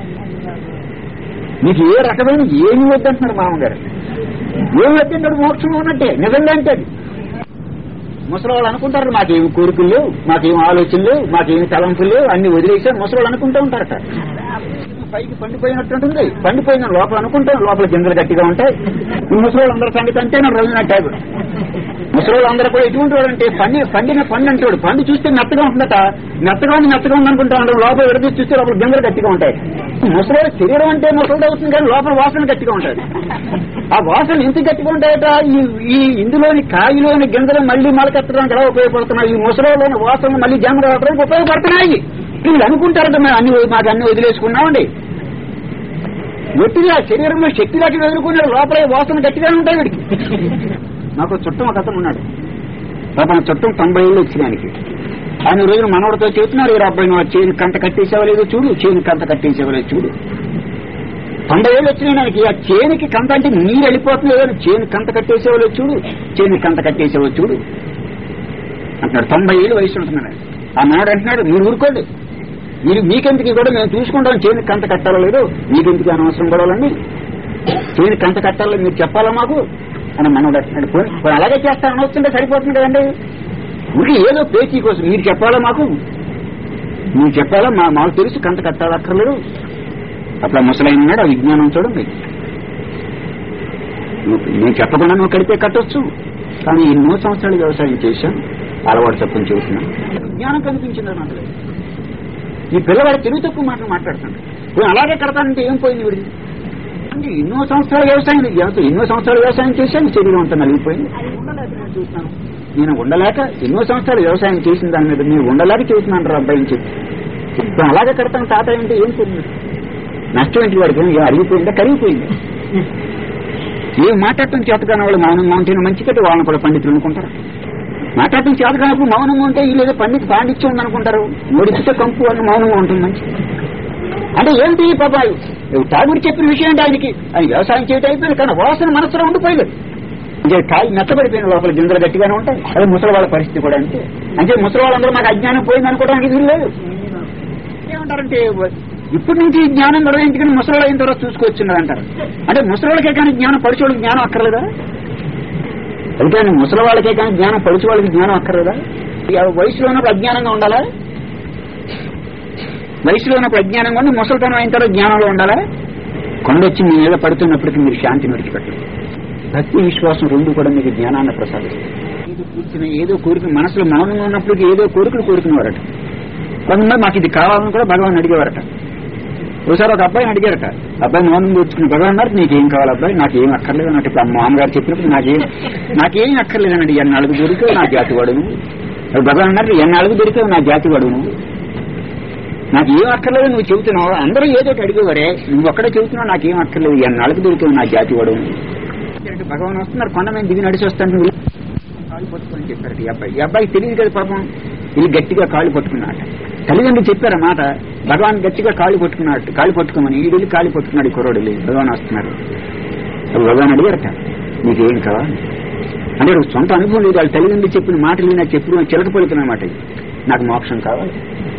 మీకు ఏ రకమైన ఏమి వద్దంటున్నారు మామగారు ఏమి వద్దంటాడు మోక్షం ఉన్నట్టే నిజంగా అంటే అది ముసలి వాళ్ళు అనుకుంటారు మాకేమి కోరికలు లేవు మాకేం ఆలోచనలు లేవు మాకేమి తలంపులు లేవు అన్ని వదిలేసారు ముసలి వాళ్ళు అనుకుంటూ ఉంటారట పైకి పండిపోయినట్టు ఉంటుంది పండిపోయిన లోపల అనుకుంటాం లోపల గింజలు గట్టిగా ఉంటాయి ఈ ముసలి వాళ్ళందరూ సంగతి అంటే నా రోజున టైప్ ముసలి వాళ్ళందరూ కూడా ఎటువంటి వాడు అంటే పండి పండిన పండు అంటాడు పండు చూస్తే మెత్తగా ఉంటుందట మెత్తగా ఉంది మెత్తగా ఉంది అనుకుంటా ఉంటాడు లోపల విడదీసి చూస్తే లోపల గింజలు గట్టిగా ఉంటాయి ముసలి శరీరం అంటే ముసలి అవుతుంది కానీ లోపల వాసన గట్టిగా ఉంటుంది ఆ వాసన ఎంత గట్టిగా ఉంటాయట ఈ ఈ ఇందులోని కాయలోని గింజలు మళ్ళీ మొలకెత్తడానికి ఎలా ఉపయోగపడుతున్నాయి ఈ ముసలిలోని వాసన మళ్ళీ జన్మ రావడానికి ఉపయోగపడుతున్నాయి వీళ్ళు అనుకుంటారట మేము అన్ని మాకు అన్ని వదిలేసుకున్నామండి గట్టిగా శరీరంలో శక్తి దాటి వదులుకున్నాడు లోపల ఈ వాసన గట్టిగా ఉంటాయి వీడికి నాకు చుట్టం ఒక అతను ఉన్నాడు పాపం ఆ చుట్టం తొంభై ఏళ్ళు వచ్చినానికి ఆయన ఈ రోజున మనవడితో చెబుతున్నారు ఈ అబ్బాయి నువ్వు ఆ చేను కంట కట్టేసేవలేదు చూడు చేను కంట కట్టేసేవలేదు చూడు తొంభై ఏళ్ళు వచ్చినాయి ఆయనకి ఆ చేనికి కంత అంటే నీరు వెళ్ళిపోతుంది ఏదో చేను కంత కట్టేసేవలేదు చూడు చేను కంత కట్టేసేవో చూడు అంటున్నాడు తొంభై ఏళ్ళు వయసు ఉంటున్నాడు ఆయన. ఆ మనవడు అంటున్నాడు మీరు ఊరుకోండి మీరు మీకెందుకు కూడా మేము చూసుకుంటాం చేను కంత కట్టాలో లేదు మీకెందుకు అనవసరం గొడవలండి చేను కంత కట్టాలో మీరు చెప్పాలా మాకు అని మనోడు అంటున్నాడు పోనీ పోనీ అలాగే చేస్తాను వస్తుంటే సరిపోతుంది కదండి ఊరికి ఏదో పేచీ కోసం మీరు చెప్పాలా మాకు మీరు చెప్పాలా మా మాకు తెలుసు కంత కట్టాలక్కర్లేదు అట్లా ముసలైన ఉన్నాడు ఆ విజ్ఞానం చూడండి నువ్వు- నేను చెప్పకుండా నువ్వు కడితే కట్టొచ్చు కానీ ఎన్నో సంవత్సరాలు వ్యవసాయం చేశాను అలవాటు తప్పని చెబుతున్నాను జ్ఞానం కనిపించింది నాకు ఈ పిల్లవాడు తెలుగు తక్కువ మాటలు మాట్లాడుతాడు పోనీ అలాగే కడతానంటే ఏం పోయింది వీడికి అంటే ఎన్నో సంవత్సరాలు వ్యవసాయం వ్యవసాయం- ఎన్నో సంవత్సరాలు వ్యవసాయం చేశాను శరీరం అంతా నలిగిపోయింది ఉండలేక నేను చూస్తున్నాను. నేను ఉండలేక ఎన్నో సంవత్సరాలు వ్యవసాయం చేసిన దాని మీద నేను ఉండలేక చూస్తున్నాను రా అబ్బాయి అని చెప్పి ఇప్పుడు అలాగే కడతాను తాత అంటే ఏం తెలియదు నష్టం ఏంటి వాడికి ఏం అరిగిపోయిందా కరిగిపోయింది ఏం మాట్లాడటం చేత కాని వాళ్ళు మౌనం మౌంటైన మంచి కట్టి వాళ్ళని కూడా పండితులు అనుకుంటారు మాట్లాడటం చేత కానప్పుడు మౌనంగా ఉంటే వీళ్ళు పండిత్ పాండిత్యం ఉందనుకుంటారు ఒడిపితే కంపు అని మౌనంగా ఉంటుంది మంచి అంటే ఏంటి పాపాయి తాగుడు చెప్పిన విషయం అంటే ఆయనకి ఆయన వ్యవసాయం చేయటం అయిపోయింది కానీ వాసన మనసులో ఉండిపోయలేదు అంటే కాయి మెత్తబడిపోయిన లోపల గింజలు గట్టిగానే ఉంటాయి అదే ముసలి వాళ్ళ పరిస్థితి కూడా అంతే అంటే ముసలి వాళ్ళందరూ మాకు అజ్ఞానం పోయింది అనుకోవడానికి ఇది లేదు ఏమంటారంటే ఇప్పటి నుంచి జ్ఞానం నిర్వహించుకుని ముసలి అయిన తర్వాత చూసుకోవచ్చున్నది అంటారు అంటే ముసలికే కానీ జ్ఞానం పడిచోళ్ళకి జ్ఞానం అక్కర్లేదా అందుకని ముసలి వాళ్ళకే కానీ జ్ఞానం పడిచి వాళ్ళకి జ్ఞానం అక్కర్లేదా ఈ వయసులో ఉన్నప్పుడు అజ్ఞానంగా ఉండాలా వయసులో ఉన్నప్పుడు అజ్ఞానంగా ఉండి ముసలితనం అయిన తర్వాత జ్ఞానంలో ఉండాలా కొండొచ్చి మీ మీద పడుతున్నప్పటికీ మీరు శాంతిని విడిచిపెట్టండి భక్తి విశ్వాసం రెండు కూడా మీకు జ్ఞానాన్ని ప్రసాదిస్తాయి ఏదో కూర్చుని ఏదో కోరిక మనసులో మౌనంగా ఉన్నప్పటికీ ఏదో కోరికలు కోరుకునేవారట కొంతమంది మాకు ఇది కావాలని కూడా భగవాన్ అడిగేవారట ఒకసారి ఒక అబ్బాయిని అడిగారట అబ్బాయి మౌనం కూర్చుకుని భగవాన్ అన్నారు నీకేం కావాలి అబ్బాయి నాకేం అక్కర్లేదు అన్నట్టు ఇప్పుడు మా మామగారు చెప్పినప్పుడు నాకేం నాకేం అక్కర్లేదని అడిగి ఎన్నాళ్ళకు దొరికావు నా జాతి వాడు నువ్వు అది భగవాన్ అన్నారు ఎన్నాళ్ళకు దొరికావు నా జాతి వాడు నువ్వు నాకు ఏం అక్కర్లేదు నువ్వు చెబుతున్నావు అందరూ ఏదో ఒకటి అడిగేవారే నువ్వు ఒక్కడే చెబుతున్నావు నాకేం అక్కర్లేదు ఎన్నాళ్ళకి దొరికావు నా జాతి వాడు అంటే భగవాన్ వస్తున్నారు కొండ మీద దిగి నడిచి వస్తాను నువ్వు కాళ్ళు పట్టుకొని చెప్పారు ఈ అబ్బాయి ఈ అబ్బాయికి తెలియదు కదా పాపం ఇది గట్టిగా కాళ్ళు పట్టుకున్నాడు తల్లిదండ్రులు చెప్పారు ఆ మాట భగవాన్ గట్టిగా కాళ్ళు పట్టుకున్నాడు కాళ్ళు పట్టుకోమని ఈ వెళ్ళి కాళ్ళు పట్టుకున్నాడు ఈ కుర్రోడు వెళ్ళి భగవాన్ వస్తున్నారు అప్పుడు భగవాన్ అడిగారట నీకేం కావాలి అంటే వాడికి సొంత అనుభవం లేదు వాళ్ళ తల్లిదండ్రులు చెప్పిన మాటలు నాకు చెప్పుడు చిలక పలుకున్నమాట ఇది. నాకు మోక్షం కావాలి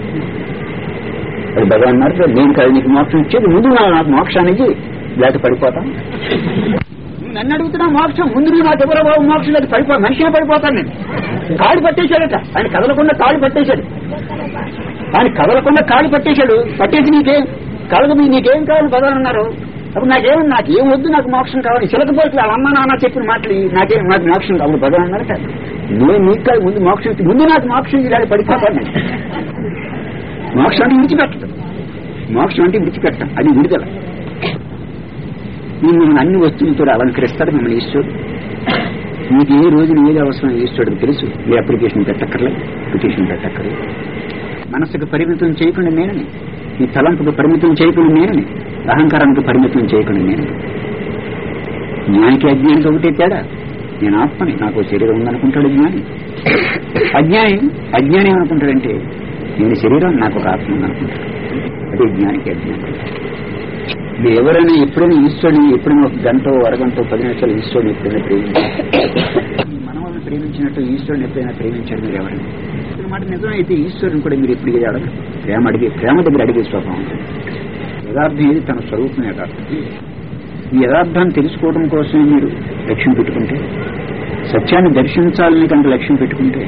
అది భగవాన్ అన్నారు నేను కాదు నీకు మోక్షం ఇచ్చేది ముందు నా- నాకు మోక్షానికి లేక పడిపోతాం నువ్వు నన్ను అడుగుతున్నా మోక్షం ముందు నువ్వు నాకు ఎవరో బాబు మోక్షం లేదు పడిపో మనిషినే పడిపోతాను నేను కాళ్ళు పట్టేశాడట ఆయన కదలకుండా కాళ్ళు పట్టేశాడు ఆయన కదలకుండా కాళ్ళు పట్టేశాడు పట్టేసి నీకేం కదలకు మీ నీకేం కావాలి భగవాన్ అన్నారు అప్పుడు నాకేం నాకేం వద్దు నాకు మోక్షం కావాలి చిలకపోతే వాళ్ళ అమ్మ నాన్న చెప్పిన మాటలు ఇవి. నాకేం నాకు మోక్షం కావాలి భగవాన్ అన్నారట నేను నీకు కాదు ముందు మోక్షం ఇచ్చి- ముందు నాకు మోక్షం ఇలాంటి పడిపోతాను నేను మోక్షం అంటే విడిచిపెట్టడం మోక్షం అంటే విడిచిపెట్టడం అది విడుదల మిమ్మల్ని అన్ని వస్తువులతో అలంకరిస్తాడు మిమ్మల్ని ఈశ్వరుడు మీకు ఏ రోజున ఏది అవసరం ఈశ్వరుడికి తెలుసు ఏ అప్లికేషన్ పెట్టక్కర్లేదు అప్లికేషన్ పెట్టక్కర్లేదు మనసుకు పరిమితం చేయకుండా నేనని ఈ తలంపుకు పరిమితం చేయకుండా నేనని అహంకారానికి పరిమితం చేయకుండా నేను జ్ఞానికి అజ్ఞానికి ఒకటే తేడా నేను ఆత్మని నాకు శరీరం ఉందనుకుంటాడు జ్ఞాని అజ్ఞాని అజ్ఞాని ఏమనుకుంటాడంటే నేను శరీరం నాకు ఒక ఆత్మ ఉందనుకుంటాడు అదే జ్ఞానికి అజ్ఞానం మీరు ఎవరైనా ఎప్పుడైనా ఈశ్వరుని ఎప్పుడైనా ఒక గంట అరగంట పది నిమిషాలు ఈశ్వరుని ఎప్పుడైనా ప్రేమించారు మీ మనవాళ్ళని ప్రేమించినట్టు ఈశ్వరుని ఎప్పుడైనా ప్రేమించారు మీరు ఎవరైనా ఇతని మాట నిజమైతే ఈశ్వరుని కూడా మీరు ఎప్పుడు అడగరు ప్రేమ అడిగే ప్రేమ దగ్గర అడిగే స్వభావం ఉంటుంది యథార్థం ఏది తన స్వరూపం యథార్థం ఈ యథార్థాన్ని తెలుసుకోవడం కోసమే మీరు లక్ష్యం పెట్టుకుంటే సత్యాన్ని దర్శించాలని కనుక లక్ష్యం పెట్టుకుంటే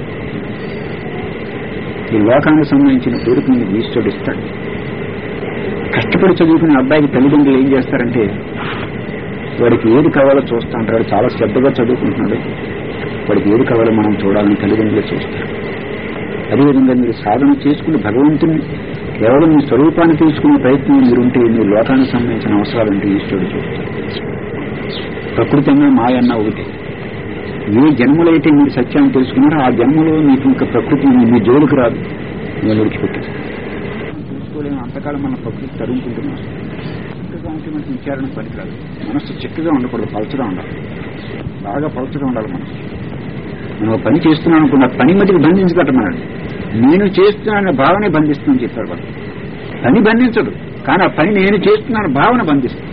ఈ లోకానికి సంబంధించిన కోరిక మీకు ఈశ్వరుడు ఇస్తాడు కష్టపడి చదువుకునే అబ్బాయికి తల్లిదండ్రులు ఏం చేస్తారంటే వాడికి ఏది కావాలో చూస్తా ఉంటారు వాడు చాలా శ్రద్ధగా చదువుకుంటున్నాడు వాడికి ఏది కావాలో మనం చూడాలని తల్లిదండ్రులు చూస్తారు అదేవిధంగా మీరు సాధన చేసుకుని భగవంతుని కేవలం మీ స్వరూపాన్ని తెలుసుకునే ప్రయత్నం మీరుంటే మీ లోకానికి సంబంధించిన అవసరాలుంటే ఈశ్వరుడు చూస్తారు ప్రకృతి అన్న మాయ అన్న ఒకటి ఏ జన్మలైతే మీరు సత్యాన్ని తెలుసుకున్నారో ఆ జన్మలో మీకు ఇంకా ప్రకృతి మీ జోలికి రాదు నేను విడిచిపెట్టారు తెలుసుకోలేము అంతకాలం మన ప్రకృతి తరుముకుంటున్నాం చక్కగా ఉంటే మనకి విచారణ పనికిరాదు మనస్సు చిక్కగా ఉండకూడదు పలచగా ఉండాలి బాగా పలచగా ఉండాలి మనస్సు మనం ఒక పని చేస్తున్నాం అనుకున్న పని మటుకు బంధించగట్టమన్నాడు నేను చేస్తున్నాన భావనే బంధిస్తుందని చెప్పారు వాళ్ళు పని బంధించదు కానీ ఆ పని నేను చేస్తున్నాను భావన బంధిస్తుంది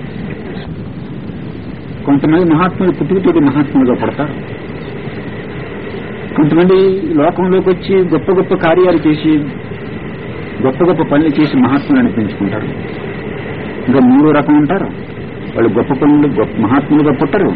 కొంతమంది మహాత్ములు పుట్టుకతోటి మహాత్ములుగా పడతారు కొంతమంది లోకంలోకి వచ్చి గొప్ప గొప్ప కార్యాలు చేసి గొప్ప గొప్ప పనులు చేసి మహాత్ములు అనిపించుకుంటారు ఇంకా మూడో రకం ఉంటారు వాళ్ళు గొప్ప పనులు గొప్ప మహాత్ములుగా పుట్టరు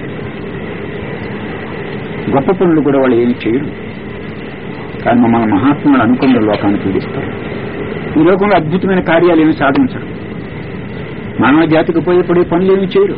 గొప్ప పనులు కూడా వాళ్ళు ఏమి చేయరు కానీ మమ్మల్ని మహాత్ములు అనుకున్న లోకాన్ని పీడిస్తారు ఈ లోకంలో అద్భుతమైన కార్యాలు ఏమి సాధించరు మానవ జాతికి ఉపయోగపడే పనులు ఏమి చేయరు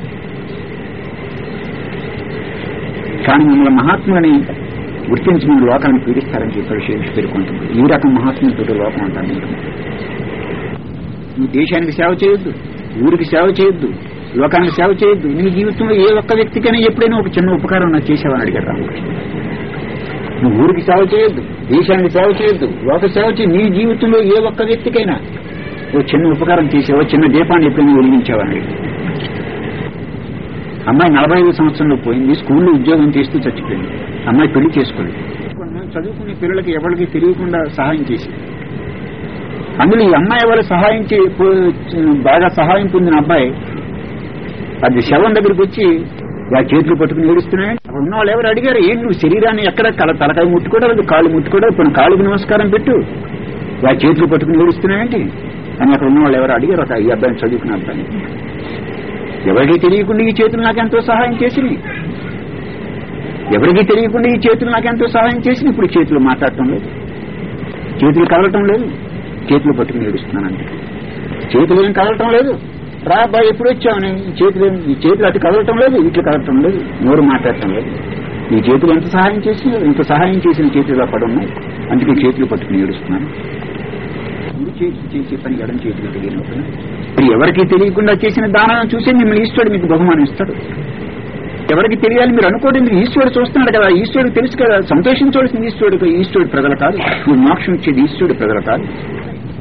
కానీ మిమ్మల్ని మహాత్ములని గుర్తించి మీరు లోకాన్ని పీడిస్తారని చెప్పారు షేక్స్పియర్ కొంతమంది ఈ రకం మహాత్ములతో లోకం అంటాను నేను నువ్వు దేశానికి సేవ చేయొద్దు ఊరికి సేవ చేయొద్దు లోకానికి సేవ చేయొద్దు నీ జీవితంలో ఏ ఒక్క వ్యక్తికైనా ఎప్పుడైనా ఒక చిన్న ఉపకారం నాకు చేసావని అడిగారు రామకృష్ణ నువ్వు ఊరికి సేవ చేయొద్దు దేశానికి సేవ చేయొద్దు లోక సేవ చేయి నీ జీవితంలో ఏ ఒక్క వ్యక్తికైనా ఓ చిన్న ఉపకారం చేసావో చిన్న దీపాన్ని ఎప్పుడైనా వెలిగించావని అడిగారు అమ్మాయి నలభై ఐదు సంవత్సరంలో పోయింది స్కూల్లో ఉద్యోగం చేస్తూ చచ్చిపోయింది అమ్మాయి పెళ్లి చేసుకోలేదు కొంతమంది చదువుకునే పిల్లలకి ఎవరికి తెలియకుండా సహాయం చేసి అందులో ఈ అమ్మాయి వాళ్ళు సహాయం చే పో- బాగా సహాయం పొందిన అబ్బాయి అది శవం దగ్గరికి వచ్చి ఆ చేతులు పట్టుకుని ఏడుస్తున్నాయని అక్కడ ఉన్న వాళ్ళు ఎవరు అడిగారు ఏంటి నువ్వు శరీరాన్ని ఎక్కడ కల తలకాయ ముట్టుకోవడం కాళ్ళు ముట్టుకోవడం ఇప్పుడు కాళ్ళకి నమస్కారం పెట్టు ఆ చేతులు పట్టుకుని ఏడుస్తున్నాయంటి అని అక్కడ ఉన్న వాళ్ళు ఎవరు అడిగారు ఒక ఈ అబ్బాయిని చదువుకున్న అబ్బాయిని ఎవరికి తెలియకుండా ఈ చేతులు నాకెంతో సహాయం చేసింది ఎవరికి తెలియకుండా ఈ చేతులు నాకెంతో సహాయం చేసింది ఇప్పుడు చేతులు మాట్లాడటం లేదు చేతులు కదలటం లేదు చేతులు పట్టుకుని ఏడుస్తున్నానంటే చేతులు ఏం కదలటం లేదు రా అబ్బాయి ఎప్పుడు వచ్చావని ఈ చేతులు ఏం- ఈ చేతులు అటు కదలటం లేదు ఇట్లు కదలటం లేదు నోరు మాట్లాడటం లేదు ఈ చేతులు ఎంత సహాయం చేసినా ఇంత సహాయం చేసిన చేతులు పడి ఉన్నాయి అందుకే చేతులు పట్టుకుని ఏడుస్తున్నాను కుడి చేతి చేసే పని ఎడం చేతికి తెలియనప్పుడు మరి ఎవరికి తెలియకుండా చేసిన దానాన్ని చూసి మిమ్మల్ని ఈశ్వరుడు మీకు బహుమానం ఇస్తాడు ఎవరికి తెలియాలి మీరు అనుకోండి మీరు ఈశ్వరుడు చూస్తున్నాడు కదా ఈశ్వరుడు తెలుసు కదా సంతోషించవలసింది ఈశ్వరుడు ఈశ్వరుడు ప్రజలు కాదు నువ్వు మోక్షం ఇచ్చేది ఈశ్వరుడు ప్రజలు కాదు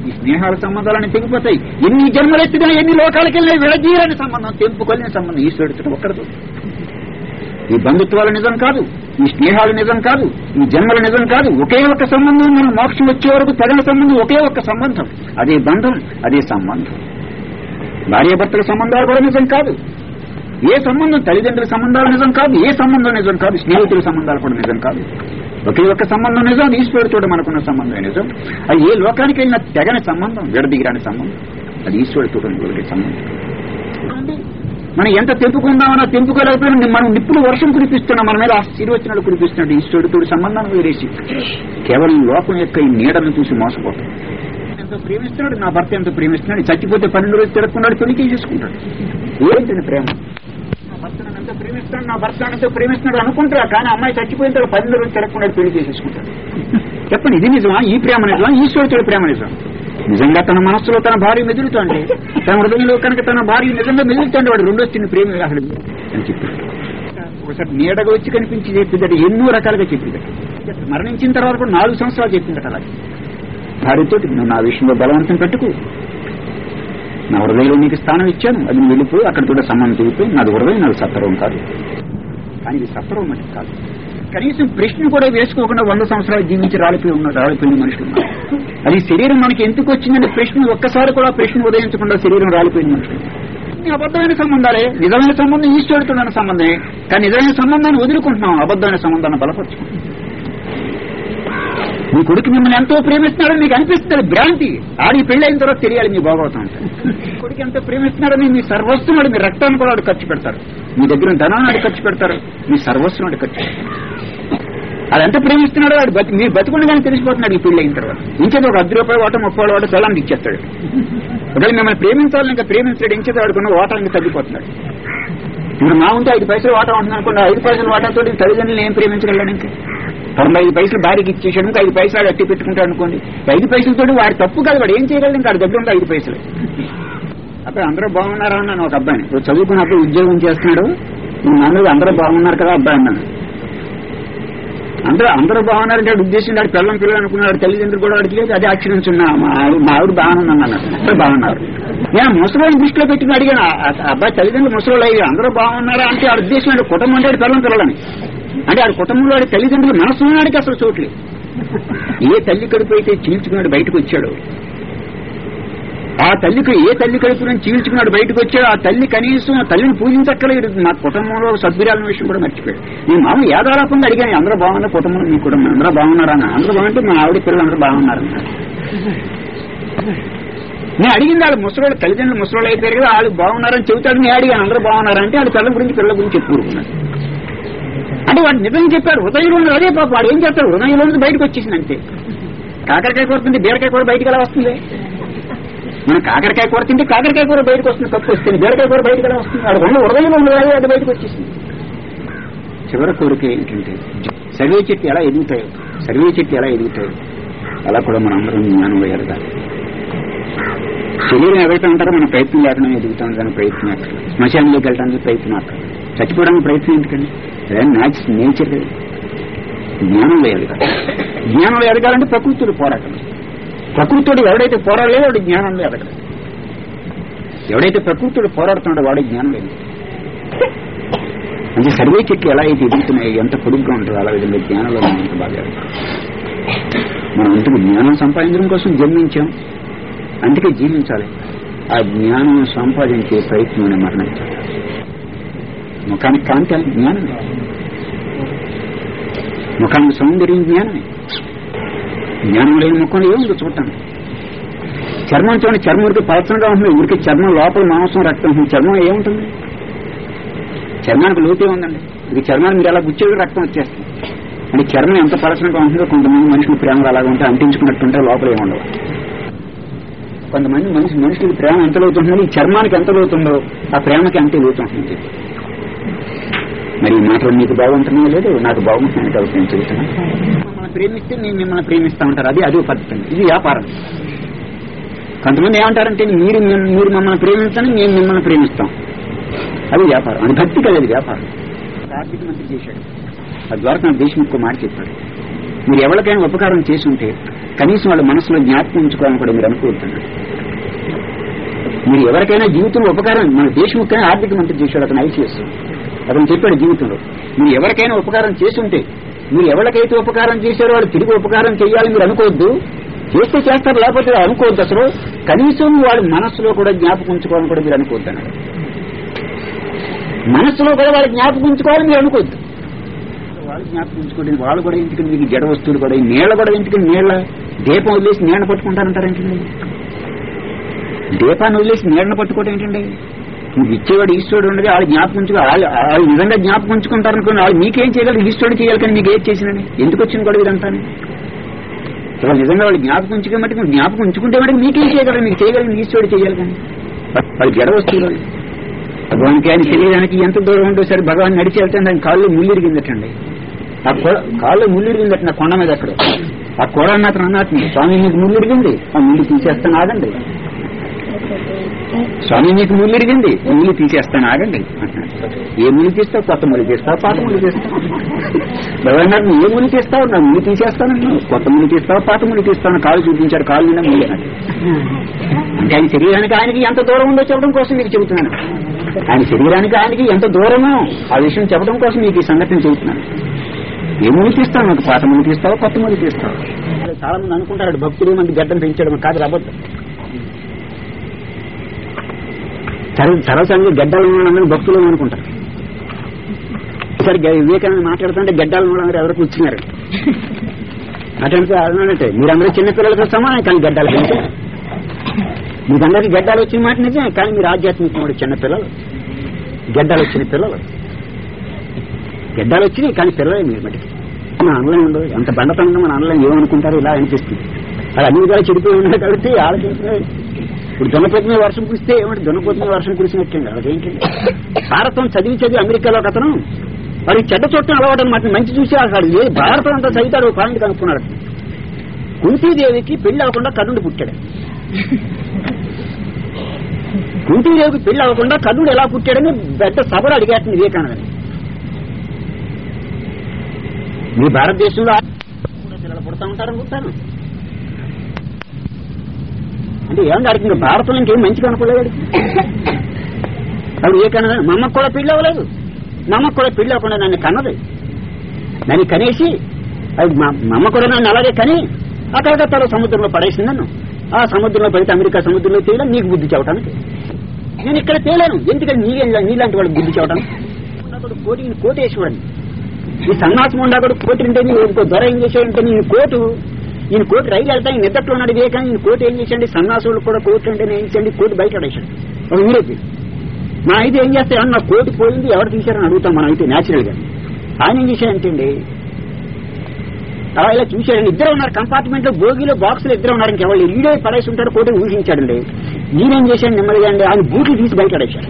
ఈ స్నేహాల సంబంధాలన్నీ తెగిపోతాయి ఎన్ని జన్మలెత్తినా ఎన్ని లోకాలకి వెళ్ళినా విడదీయని సంబంధం తెంపుకొలిన సంబంధం ఈశ్వరుడితో ఒక్కడదు ఈ బంధుత్వాలు నిజం కాదు ఈ స్నేహాలు నిజం కాదు ఈ జన్మల నిజం కాదు ఒకే ఒక్క సంబంధం మనం మోక్షం వచ్చే వరకు తగిన సంబంధం ఒకే ఒక్క సంబంధం అదే బంధం అదే సంబంధం భార్యాభర్తల సంబంధాలు కూడా నిజం కాదు ఏ సంబంధం తల్లిదండ్రుల సంబంధాలు నిజం కాదు ఏ సంబంధం నిజం కాదు స్నేహితుల సంబంధాలు కూడా నిజం కాదు ఒకే ఒక్క సంబంధం నిజం అది ఈశ్వరుడితో మనకున్న సంబంధం నిజం అది ఏ లోకానికి వెళ్ళిన తెగని సంబంధం విడదిగిరాని సంబంధం అది ఈశ్వరుడితో కలిగే సంబంధం మనం ఎంత తెంపుకుందామన్నా తెంపుకోలేకపోయినా మనం నిప్పులు వర్షం కురిపిస్తున్నాం మన మీద ఆశీర్వచనాలు కురిపిస్తున్నాడు ఈశ్వరుడితో సంబంధాన్ని వదిలేసి కేవలం లోకం యొక్క ఈ నీడను చూసి మోసపోతాం ఎంతో ప్రేమిస్తున్నాడు నా భర్త ఎంతో ప్రేమిస్తున్నాడు చచ్చిపోతే పన్నెండు రోజులు తిరగకున్నాడు పెళ్లి చేసుకుంటాడు ఏంటండి ప్రేమ నా భర్త నన్ను ఎంతో ప్రేమిస్తున్నాడు నా భర్త నన్ను ఎంతో ప్రేమిస్తున్నాడు అనుకుంటారా కానీ అమ్మాయి చచ్చిపోయిన తర్వాత పన్నెండు రోజులు తిరగకున్నాడు పెళ్లి చేసేసుకుంటాడు చెప్పండి ఇది నిజమా ఈ ప్రేమ నిజమా ఈశ్వరుడు ప్రేమ నిజం నిజంగా తన మనస్సులో తన భార్య మెదులుతోంది తన హృదయంలో కనుక తన భార్య నిజంగా మెదులుతోండి వాడు రెండో చిన్న ప్రేమ అసలు అని చెప్పాడు ఒకసారి నీడగా వచ్చి కనిపించి చెప్పిందట ఎన్నో రకాలుగా చెప్పిందట మరణించిన తర్వాత కూడా నాలుగు సంవత్సరాలు చెప్పిందట అలాగే భార్యతో నువ్వు నా విషయంలో బలవంతం పెట్టుకు నా హృదయంలో నీకు స్థానం ఇచ్చాను అది నువ్వు వెళ్ళిపోయి అక్కడ కూడా సంబంధం తెలిపోయి నాది హృదయం నాది సత్వరం కాదు కానీ ఇది సత్వరం అంటే కాదు కనీసం ప్రశ్న కూడా వేసుకోకుండా వంద సంవత్సరాలు జీవించి రాలిపోయి ఉన్న రాలిపోయిన మనుషులు ఉన్నారు. అది శరీరం మనకి ఎందుకు వచ్చిందని ప్రశ్న ఒక్కసారి కూడా ప్రశ్న ఉదయించకుండా శరీరం రాలిపోయిన మనుషులు ఈ అబద్ధమైన సంబంధాలే నిజమైన సంబంధం ఈశ్వరుడితో ఉన్న సంబంధమే కానీ నిజమైన సంబంధాన్ని వదులుకుంటున్నాం అబద్ధమైన సంబంధాన్ని బలపరుచుకుంటున్నాం మీ కొడుకు మిమ్మల్ని ఎంతో ప్రేమిస్తున్నాడని మీకు అనిపిస్తుంది భ్రాంతి ఆడి పెళ్లి అయిన తర్వాత తెలియాలి మీ భాగవతం అంటే కొడుకు ఎంతో ప్రేమిస్తున్నాడని మీ సర్వస్వం వాడు మీ రక్తాన్ని కూడా వాడు ఖర్చు పెడతారు మీ దగ్గర ఉన్న ధనాన్ని వాడు ఖర్చు పెడతారు మీ సర్వస్వం వాడు ఖర్చు పెడతారు అది ఎంత ప్రేమిస్తున్నాడో వాడు బతి మీరు బతుకుండగానే తెలిసిపోతున్నాడు ఈ పెళ్లి అయిన తర్వాత ఇంకేదో ఒక అర్ధ రూపాయలు వాట ముప్పై వాట పిల్లలకి ఇచ్చేస్తాడు ఒకవేళ మిమ్మల్ని ప్రేమించాలని ఇంకా ప్రేమించాడు ఇంకేదో వాడుకున్న ఓటానికి తగ్గిపోతున్నాడు ఇప్పుడు మా ఉంటే ఐదు పైసలు వాటా ఉంటుంది అనుకోండి ఐదు పైసలు వాటాతో తల్లిదండ్రులు ఏం ప్రేమించగలను ఇంకా తొంభై ఐదు పైసలు భార్యకి ఇచ్చేసాడు ఇంకా ఐదు పైసలు అట్టి పెట్టుకుంటాడు అనుకోండి ఐదు పైసలతో వాడి తప్పు కాదు వాడు ఏం చేయగలడు ఇంకా వాడి దగ్గర ఉంది ఐదు పైసలు అప్పుడు అందరూ బాగున్నారా అన్నాను ఒక అబ్బాయిని "ఓ చదువుకున్నప్పుడు ఉద్యోగం చేస్తున్నాడు నువ్వు నన్ను అందరూ బాగున్నారు కదా అబ్బాయి అన్నాను అందరూ అందరూ బాగున్నారంటే వాడి ఉద్దేశం వాడు పిల్లం పిల్లలు అనుకున్నాడు తల్లిదండ్రులు కూడా వాడికి లేదు అదే యాక్సిడెంట్స్ ఉన్నా మా ఆవిడ మా ఆవిడ బాగున్నాను అన్నారు అందరూ బాగున్నారు నేను ముసలి దృష్టిలో పెట్టి అడిగాను ఆ- ఆ అబ్బాయి తల్లిదండ్రులు ముసలి అయ్యి అందరూ బాగున్నారా అంటే వాడి ఉద్దేశం అంటే కుటుంబం అంటే వాడి పిల్లం పిల్లలని అంటే ఆడి కుటుంబంలో వాడి తల్లిదండ్రులు మనసు ఉన్నాడికి అసలు చోట్లేదు ఏ తల్లి కడుపు అయితే చీల్చుకున్నాడు బయటకు వచ్చాడు ఆ తల్లికి ఏ తల్లి కడుపు నుంచి చీల్చుకున్నాడు బయటకు వచ్చాడు ఆ తల్లి కనీసం ఆ తల్లిని పూజించక్కలేదు మా కుటుంబంలో సభ్యురాల విషయం కూడా మర్చిపోయాడు నేను మామూలు యాదాలాపంగా అడిగాను అందరూ బాగున్నారు కుటుంబం మీ కుటుంబం అందరూ బాగున్నారా అని అందరూ బాగుంటే మా ఆవిడ పిల్లలు అందరూ బాగున్నారన్నారు నేను అడిగింది వాళ్ళు ముసలోళ్ళు తల్లిదండ్రులు ముసలోళ్ళు అయిపోయారు కదా వాళ్ళు బాగున్నారని చెబుతాడు నేను అడిగాను అందరూ బాగున్నారంటే వాళ్ళ పిల్లల గురించి పిల్లల గురించి చెప్పుకుంటున్నాను అంటే వాడు నిజం చెప్పాడు హృదయంలో ఉన్నది అదే పాప వాడు ఏం చేస్తాడు హృదయంలో నుంచి బయటకు వచ్చేసింది అంతే కాకరకాయ కూర తింటే బీరకాయ కూర బయటకు ఎలా వస్తుంది మనం కాకరకాయ కూర తింటే కాకరకాయ కూర బయటకు వస్తుంది కప్పు వస్తుంది బీరకాయ కూర బయటకు ఎలా వస్తుంది వాడు రెండు హృదయంలో ఉన్నది అది బయటకు వచ్చేసింది చివరి కోరిక ఏంటంటే సర్వే చెట్టు ఎలా ఎదుగుతాయో సర్వే చెట్టు ఎలా ఎదుగుతాయో అలా కూడా మనం అందరం జ్ఞానంలో ఎదగాలి శరీరం ఎదగటం అంటారో మన ప్రయత్నం లేకుండా ఎదుగుతాం దాని ప్రయత్నం అక్కడ శ్మశానంలోకి వెళ్ళడానికి ప్రయత్నం అక్కడ చచ్చిపోవడానికి ప్రయత్నం ఎందుకండి అదే న్యాచ్ నేచర్ కదా. జ్ఞానంలో ఎదగాలి జ్ఞానంలో ఎదగాలంటే ప్రకృతితో పోరాటం ప్రకృతితో ఎవడైతే పోరాడలేదో వాడు జ్ఞానంలో ఎదగడు ఎవడైతే ప్రకృతితో పోరాడుతున్నాడో వాడే జ్ఞానం లేదు అంటే సర్వే చెట్లు ఎలా అయితే ఎదుగుతున్నాయి ఎంత పొడుగ్గా ఉంటుందో అలా విధంగా జ్ఞానంలో మనం ఎంత బాగా ఎదగాలి. మనం ఇంతకు జ్ఞానం సంపాదించడం కోసం జన్మించాం అందుకే జీవించాలి ఆ జ్ఞానం సంపాదించే ప్రయత్నం మరణించాలి ముఖానికి కాంతి అది జ్ఞానమే ముఖానికి సౌందర్యం జ్ఞానమే జ్ఞానం లేని ముఖంలో ఏముందో చూడటానికి చర్మం చూడండి చర్మం ఊరికి పలచనగా ఉంటుంది ఊరికి చర్మం లోపల మాంసం రక్తం ఉంటుంది చర్మం ఏముంటుంది చర్మానికి లోతే ఉందండి ఇది చర్మాన్ని మీరు ఎలా గుచ్చేది రక్తం వచ్చేస్తుంది అంటే చర్మం ఎంత పలచనగా ఉంటుందో కొంతమంది మనుషులు ప్రేమగా అలాగ ఉంటే అంటించుకున్నట్టుంటే లోపల ఏముండవు కొంతమంది మనిషి మనుషులకి ప్రేమ ఎంత లోతుంటుందో ఈ చర్మానికి ఎంత లోతుందో ఆ ప్రేమకి అంతే లోతుంటుంది మరి ఈ మాటలు మీకు బాగుంటున్నాయో లేదు నాకు బాగుంటున్నాయి కాబట్టి నేను చెబుతున్నా మిమ్మల్ని ప్రేమిస్తే నేను మిమ్మల్ని ప్రేమిస్తా ఉంటారు అది అదే పద్ధతి అండి. ఇది వ్యాపారం కొంతమంది ఏమంటారంటే మీరు మిమ్- మీరు మమ్మల్ని ప్రేమించండి మేము మిమ్మల్ని ప్రేమిస్తాం అది వ్యాపారం అది భక్తి కదా అది వ్యాపారం ఆర్థిక మంత్రి చేశాడు ఆ ద్వారా నా దేశం ఇంకో మాట చెప్పాడు మీరు ఎవరికైనా ఉపకారం చేసి ఉంటే కనీసం వాళ్ళ మనసులో జ్ఞాపకం ఉంచుకోవాలని కూడా మీరు అనుకుంటున్నారు మీరు ఎవరికైనా జీవితంలో ఉపకారం మన దేశముఖైనా ఆర్థిక మంత్రి చేశాడు అతను ఐసీఎస్ అతను చెప్పాడు జీవితంలో మీరు ఎవరికైనా ఉపకారం చేసి ఉంటే మీరు ఎవరికైతే ఉపకారం చేశారో వాళ్ళు తిరిగి ఉపకారం చేయాలని మీరు అనుకోవద్దు చేస్తే చేస్తారు లేకపోతే అనుకోవద్దు అసలు కనీసం వాళ్ళ మనస్సులో కూడా జ్ఞాపకం ఉంచుకోవాలని కూడా మీరు అనుకోవద్దు అన్నాడు మనస్సులో కూడా వాళ్ళు జ్ఞాపకం ఉంచుకోవాలని మీరు అనుకోవద్దు వాళ్ళు జ్ఞాపకం ఉంచుకోండి వాళ్ళు కూడా ఇంటికి మీకు జడ వస్తువులు కూడా ఈ నీళ్ళ కూడా ఇంటికి నీళ్ళ దీపం వదిలేసి నీళ్ళ పట్టుకుంటారంటారేంటండి దీపాన్ని వదిలేసి నీళ్ళని పట్టుకోవడం ఏంటండి మీకు ఇచ్చేవాడు ఈశ్వరుడు ఉండదు వాళ్ళు జ్ఞాపకం ఉంచుకో వాళ్ళు వాళ్ళు నిజంగా జ్ఞాపకం ఉంచుకుంటారనుకోండి వాళ్ళు మీకేం చేయగలరు ఈశ్వరుడు చేయాలి కానీ మీకు ఏది చేసినని ఎందుకు వచ్చింది కూడా ఇదంతా వాళ్ళు నిజంగా వాళ్ళు జ్ఞాపకం ఉంచుకే మటుకు జ్ఞాపకం ఉంచుకుంటే మటుకు మీకేం చేయగలరు మీకు చేయగలిగిన ఈశ్వరుడు చేయాలి కానీ వాళ్ళు జడ వస్తువులు వాళ్ళు. భగవానికి ఆయన శరీరానికి ఎంత దూరం ఉందో సరే భగవాన్ నడిచి వెళ్తే దాని కాళ్ళు ముళ్ళిరిగిందటండి ఆ కొ- కాళ్ళు ముళ్ళిరిగిందట నా కొండ మీద అక్కడ ఆ కూర మాత్రం అన్నట్టు స్వామి మీకు ముళ్ళిరిగింది ఆ ముళ్ళు తీసేస్తాను ఆగండి స్వామి మీకు ముళ్ళు ఇరిగింది ముళ్ళు తీసేస్తాను ఆగండి అంటున్నాడు. ఏ ముళ్ళు తీస్తావు కొత్త ముళ్ళు తీస్తావు పాత ముళ్ళు తీస్తావు భగవాన్ అన్నారు, నువ్వు ఏ ముళ్ళు తీస్తావు నా ముళ్ళు తీసేస్తాను అన్నావు. కొత్త ముళ్ళు తీస్తావు పాత ముళ్ళు తీస్తాను కాలు చూపించాడు కాలు మీద ముళ్ళు అన్నాడు. అంటే ఆయన శరీరానికి ఆయనకి ఎంత దూరం ఉందో చెప్పడం కోసం మీకు చెబుతున్నాను ఆయన శరీరానికి ఆయనకి ఎంత దూరమో ఆ విషయం చెప్పడం కోసం మీకు ఈ సంగతిని చెబుతున్నాను ఏ ముళ్ళు తీస్తావు నాకు పాత ముళ్ళు తీస్తావు కొత్త ముళ్ళు తీస్తావు చాలా మంది అనుకుంటారు భక్తులు మంది గడ్డం పెంచడం కాదు అబద్ధం సరే సరసంగా గడ్డలు ఉన్నదని భక్తులు అనుకుంటారు సరే గ- వివేకానంద మాట్లాడుతుంటే గడ్డలు ఉన్నవారు ఎవరు కూర్చున్నారు అటంటే అదనంటే మీరందరూ చిన్నపిల్లలతో సమానం కానీ గడ్డలు పెంచారు మీకందరికి గడ్డలు వచ్చిన మాట నిజమే కానీ మీరు ఆధ్యాత్మిక చిన్నపిల్లలు గడ్డలు వచ్చిన పిల్లలు గడ్డలు వచ్చినాయి కానీ పిల్లలే మీరు మటుకు మన అనలేం ఉండదు ఎంత బండతనంగా మన అనలేం ఏమనుకుంటారో ఇలా అనిపిస్తుంది అది అన్ని విధాలు చెడిపోయి ఉన్నాయి కాబట్టి ఆలోచించినాయి ఇప్పుడు దున్నపోతు మీద వర్షం కురిస్తే ఏమంటే దున్నపోతు మీద వర్షం కురిసినట్టండి అదేంటండి భారతం చదివి చదివి అమెరికాలో ఒక అతను వాడి చెడ్డ చోట్ల అలవాటు అనమాట మంచి చూసి అసలు ఏ భారతం అంతా చదివితాడు ఒక పాయింట్ కనుక్కున్నాడు కుంతీదేవికి పెళ్లి అవ్వకుండా కర్ణుడు పుట్టాడు కుంతీదేవికి పెళ్లి అవ్వకుండా కర్ణుడు ఎలా పుట్టాడని పెద్ద సభలు అడిగాడు వివేకానందని మీ భారతదేశంలో కూడా పిల్లలు పుడతా ఉంటారనుకుంటాను అంటే ఏమన్నా అడిగి ఇంకా భారతంలో ఇంకేం మంచిగా అనుకోలేదు అప్పుడు ఏ కన్నా మా అమ్మకు కూడా పెళ్లి అవ్వలేదు మా అమ్మకు కూడా పెళ్లి అవ్వకుండా నన్ను కన్నది నన్ను కనేసి అది మా మా అమ్మ కూడా నన్ను అలాగే కని అక్కడ తన సముద్రంలో పడేసింది నన్ను ఆ సముద్రంలో పడితే అమెరికా సముద్రంలో తేయడం నీకు బుద్ధి చెప్పడానికి నేను ఇక్కడ తేలేను ఎందుకంటే నీ నీలాంటి వాళ్ళకి బుద్ధి చెప్పడానికి కోటి కోటి వేసేవాడిని ఈ సన్నాసం ఉండాకడు కోటి ఉంటే నీ ఇంకో దొర ఏం చేశాడంటే నేను కోటు ఈయన కోటి రైలు వెళ్తా ఈయన నిద్రలో ఉన్నాడు వివేకాన్ని ఈయన కోటి ఏం చేసండి సన్నాసులు కూడా కోటి అంటే ఏం చేయండి కోటి బయట పడేసాడు ఒక వీరేది మా అయితే ఏం చేస్తే నా కోటి పోయింది ఎవరు తీశారని అడుగుతాం మనం అయితే న్యాచురల్ గా ఆయన ఏం చేశాడంటే అలా ఇలా చూశాడండి ఇద్దరు ఉన్నారు కంపార్ట్మెంట్ లో భోగిలో బాక్స్ లో ఇద్దరు ఉన్నారు ఇంకెవరు ఈడే పడేసి ఉంటాడు కోటి ఊహించాడండి ఈయనేం చేశాడు నెమ్మదిగా అండి ఆయన బూట్లు తీసి బయట పడేశాడు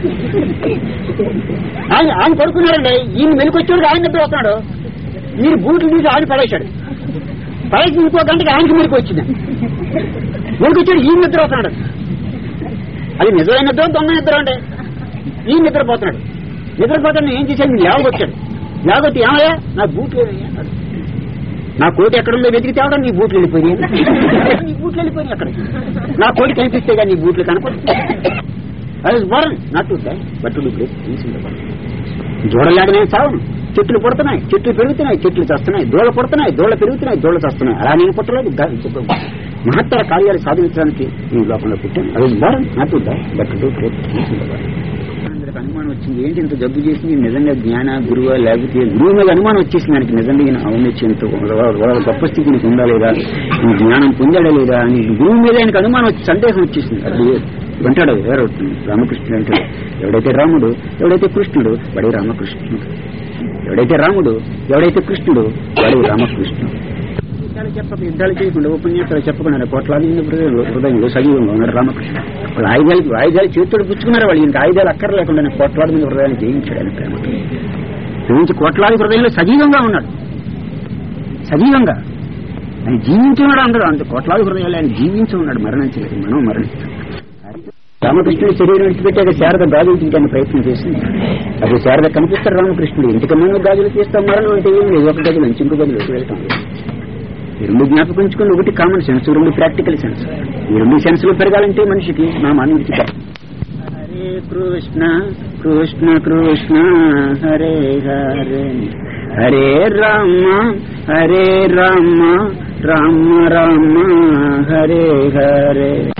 ఆయన ఆయన పడుకున్నాడండి ఈయన మెలుకొచ్చాడు ఆయన నిద్ర వస్తున్నాడు మీరు బూట్లు తీసి ఆయన పడేశాడు పడేసి ఇంకో గంటకి ఆయనకి మెలకు వచ్చింది మెలుకొచ్చాడు ఈయన నిద్ర వస్తున్నాడు అది నిజమైన నిద్ర దొంగ నిద్ర అండి ఈయన నిద్రపోతున్నాడు నిద్రపోతాడు ఏం చేశాడు లేవగొచ్చాడు లేవగొట్టి ఏమయ్యా నా బూట్లు ఏమయ్యా అన్నాడు నా కోటి ఎక్కడుందో వెతికి తేవడం నీ బూట్లు వెళ్ళిపోయినాయి నీ బూట్లు వెళ్ళిపోయినాయి అక్కడ నా కోటి కనిపిస్తే కానీ నీ బూట్లు కనపడు అది born not to but to break చూడలేకనే చావను చెట్లు పుడుతున్నాయి చెట్లు పెరుగుతున్నాయి చెట్లు చస్తున్నాయి దోళ పుడుతున్నాయి దోళ పెరుగుతున్నాయి దోళ చస్తున్నాయి అలా నేను పుట్టలేదు గా- చెప్పు. మహత్తర కార్యాలు సాధించడానికి ఈ లోకంలో పుట్టాను అది born not to but to break అందరికి అనుమానం వచ్చింది ఏంటి ఇంత జబ్బు చేసింది నిజంగా జ్ఞాన గురువు లేకపోతే గురువు మీద అనుమానం వచ్చేసింది ఆయనకి నిజంగా ఈయన ఔన్నత్యం ఎంత వాళ్ళ గొప్ప స్థితి నీకు ఉందా లేదా ఈ జ్ఞానం పొందాడా లేదా అని గురువు మీద ఆయనకు అనుమానం వచ్చి సందేహం వచ్చేసింది అది అంటాడు వేరే రామకృష్ణుడు అంటే ఎవడైతే రాముడు ఎవడైతే కృష్ణుడు వాడే రామకృష్ణుడు ఎవడైతే రాముడు ఎవడైతే కృష్ణుడు వాడే రామకృష్ణుడు యుద్ధాలు చెప్పక యుద్ధాలు చేయకుండా ఉపన్యాసాలు చెప్పకుండా కోట్లాది హృదయం హృదయంలో సజీవంగా ఉన్నాడు రామకృష్ణ వాళ్ళు ఆయుధాలు ఆయుధాలు చేతుడు పుచ్చుకున్నారు వాళ్ళు ఇంకా ఆయుధాలు అక్కర లేకుండా కోట్లాది మంది హృదయాన్ని జయించాడు ఆయన ప్రేమ జయించి కోట్లాది హృదయంలో సజీవంగా ఉన్నాడు సజీవంగా ఆయన జీవించి ఉన్నాడు అందరూ అంత కోట్లాది హృదయాలు ఆయన జీవించి ఉన్నాడు మరణించలేదు మనం మరణిస్తాం రామకృష్ణుడి శరీరం విడిచిపెట్టాక శారద గాలి ప్రయత్నం చేసింది అప్పుడు శారద కనిపిస్తారు రామకృష్ణుడు ఇంటికన్నా నువ్వు గాజులు తీస్తాం మరణం అంటే ఏం లేదు ఒక గది నుంచి ఇంకో గదిలోకి వెళ్తాం ఈ రెండు జ్ఞాపకించుకుని ఒకటి కామన్ సెన్స్ రెండు ప్రాక్టికల్ సెన్స్ ఈ రెండు సెన్స్ లో పెరగాలంటే మనిషికి నామాన్ని విడిచిపెట్టాలి హరే కృష్ణ కృష్ణ కృష్ణ హరే హరే హరే రామ హరే రామ రామ రామ హరే హరే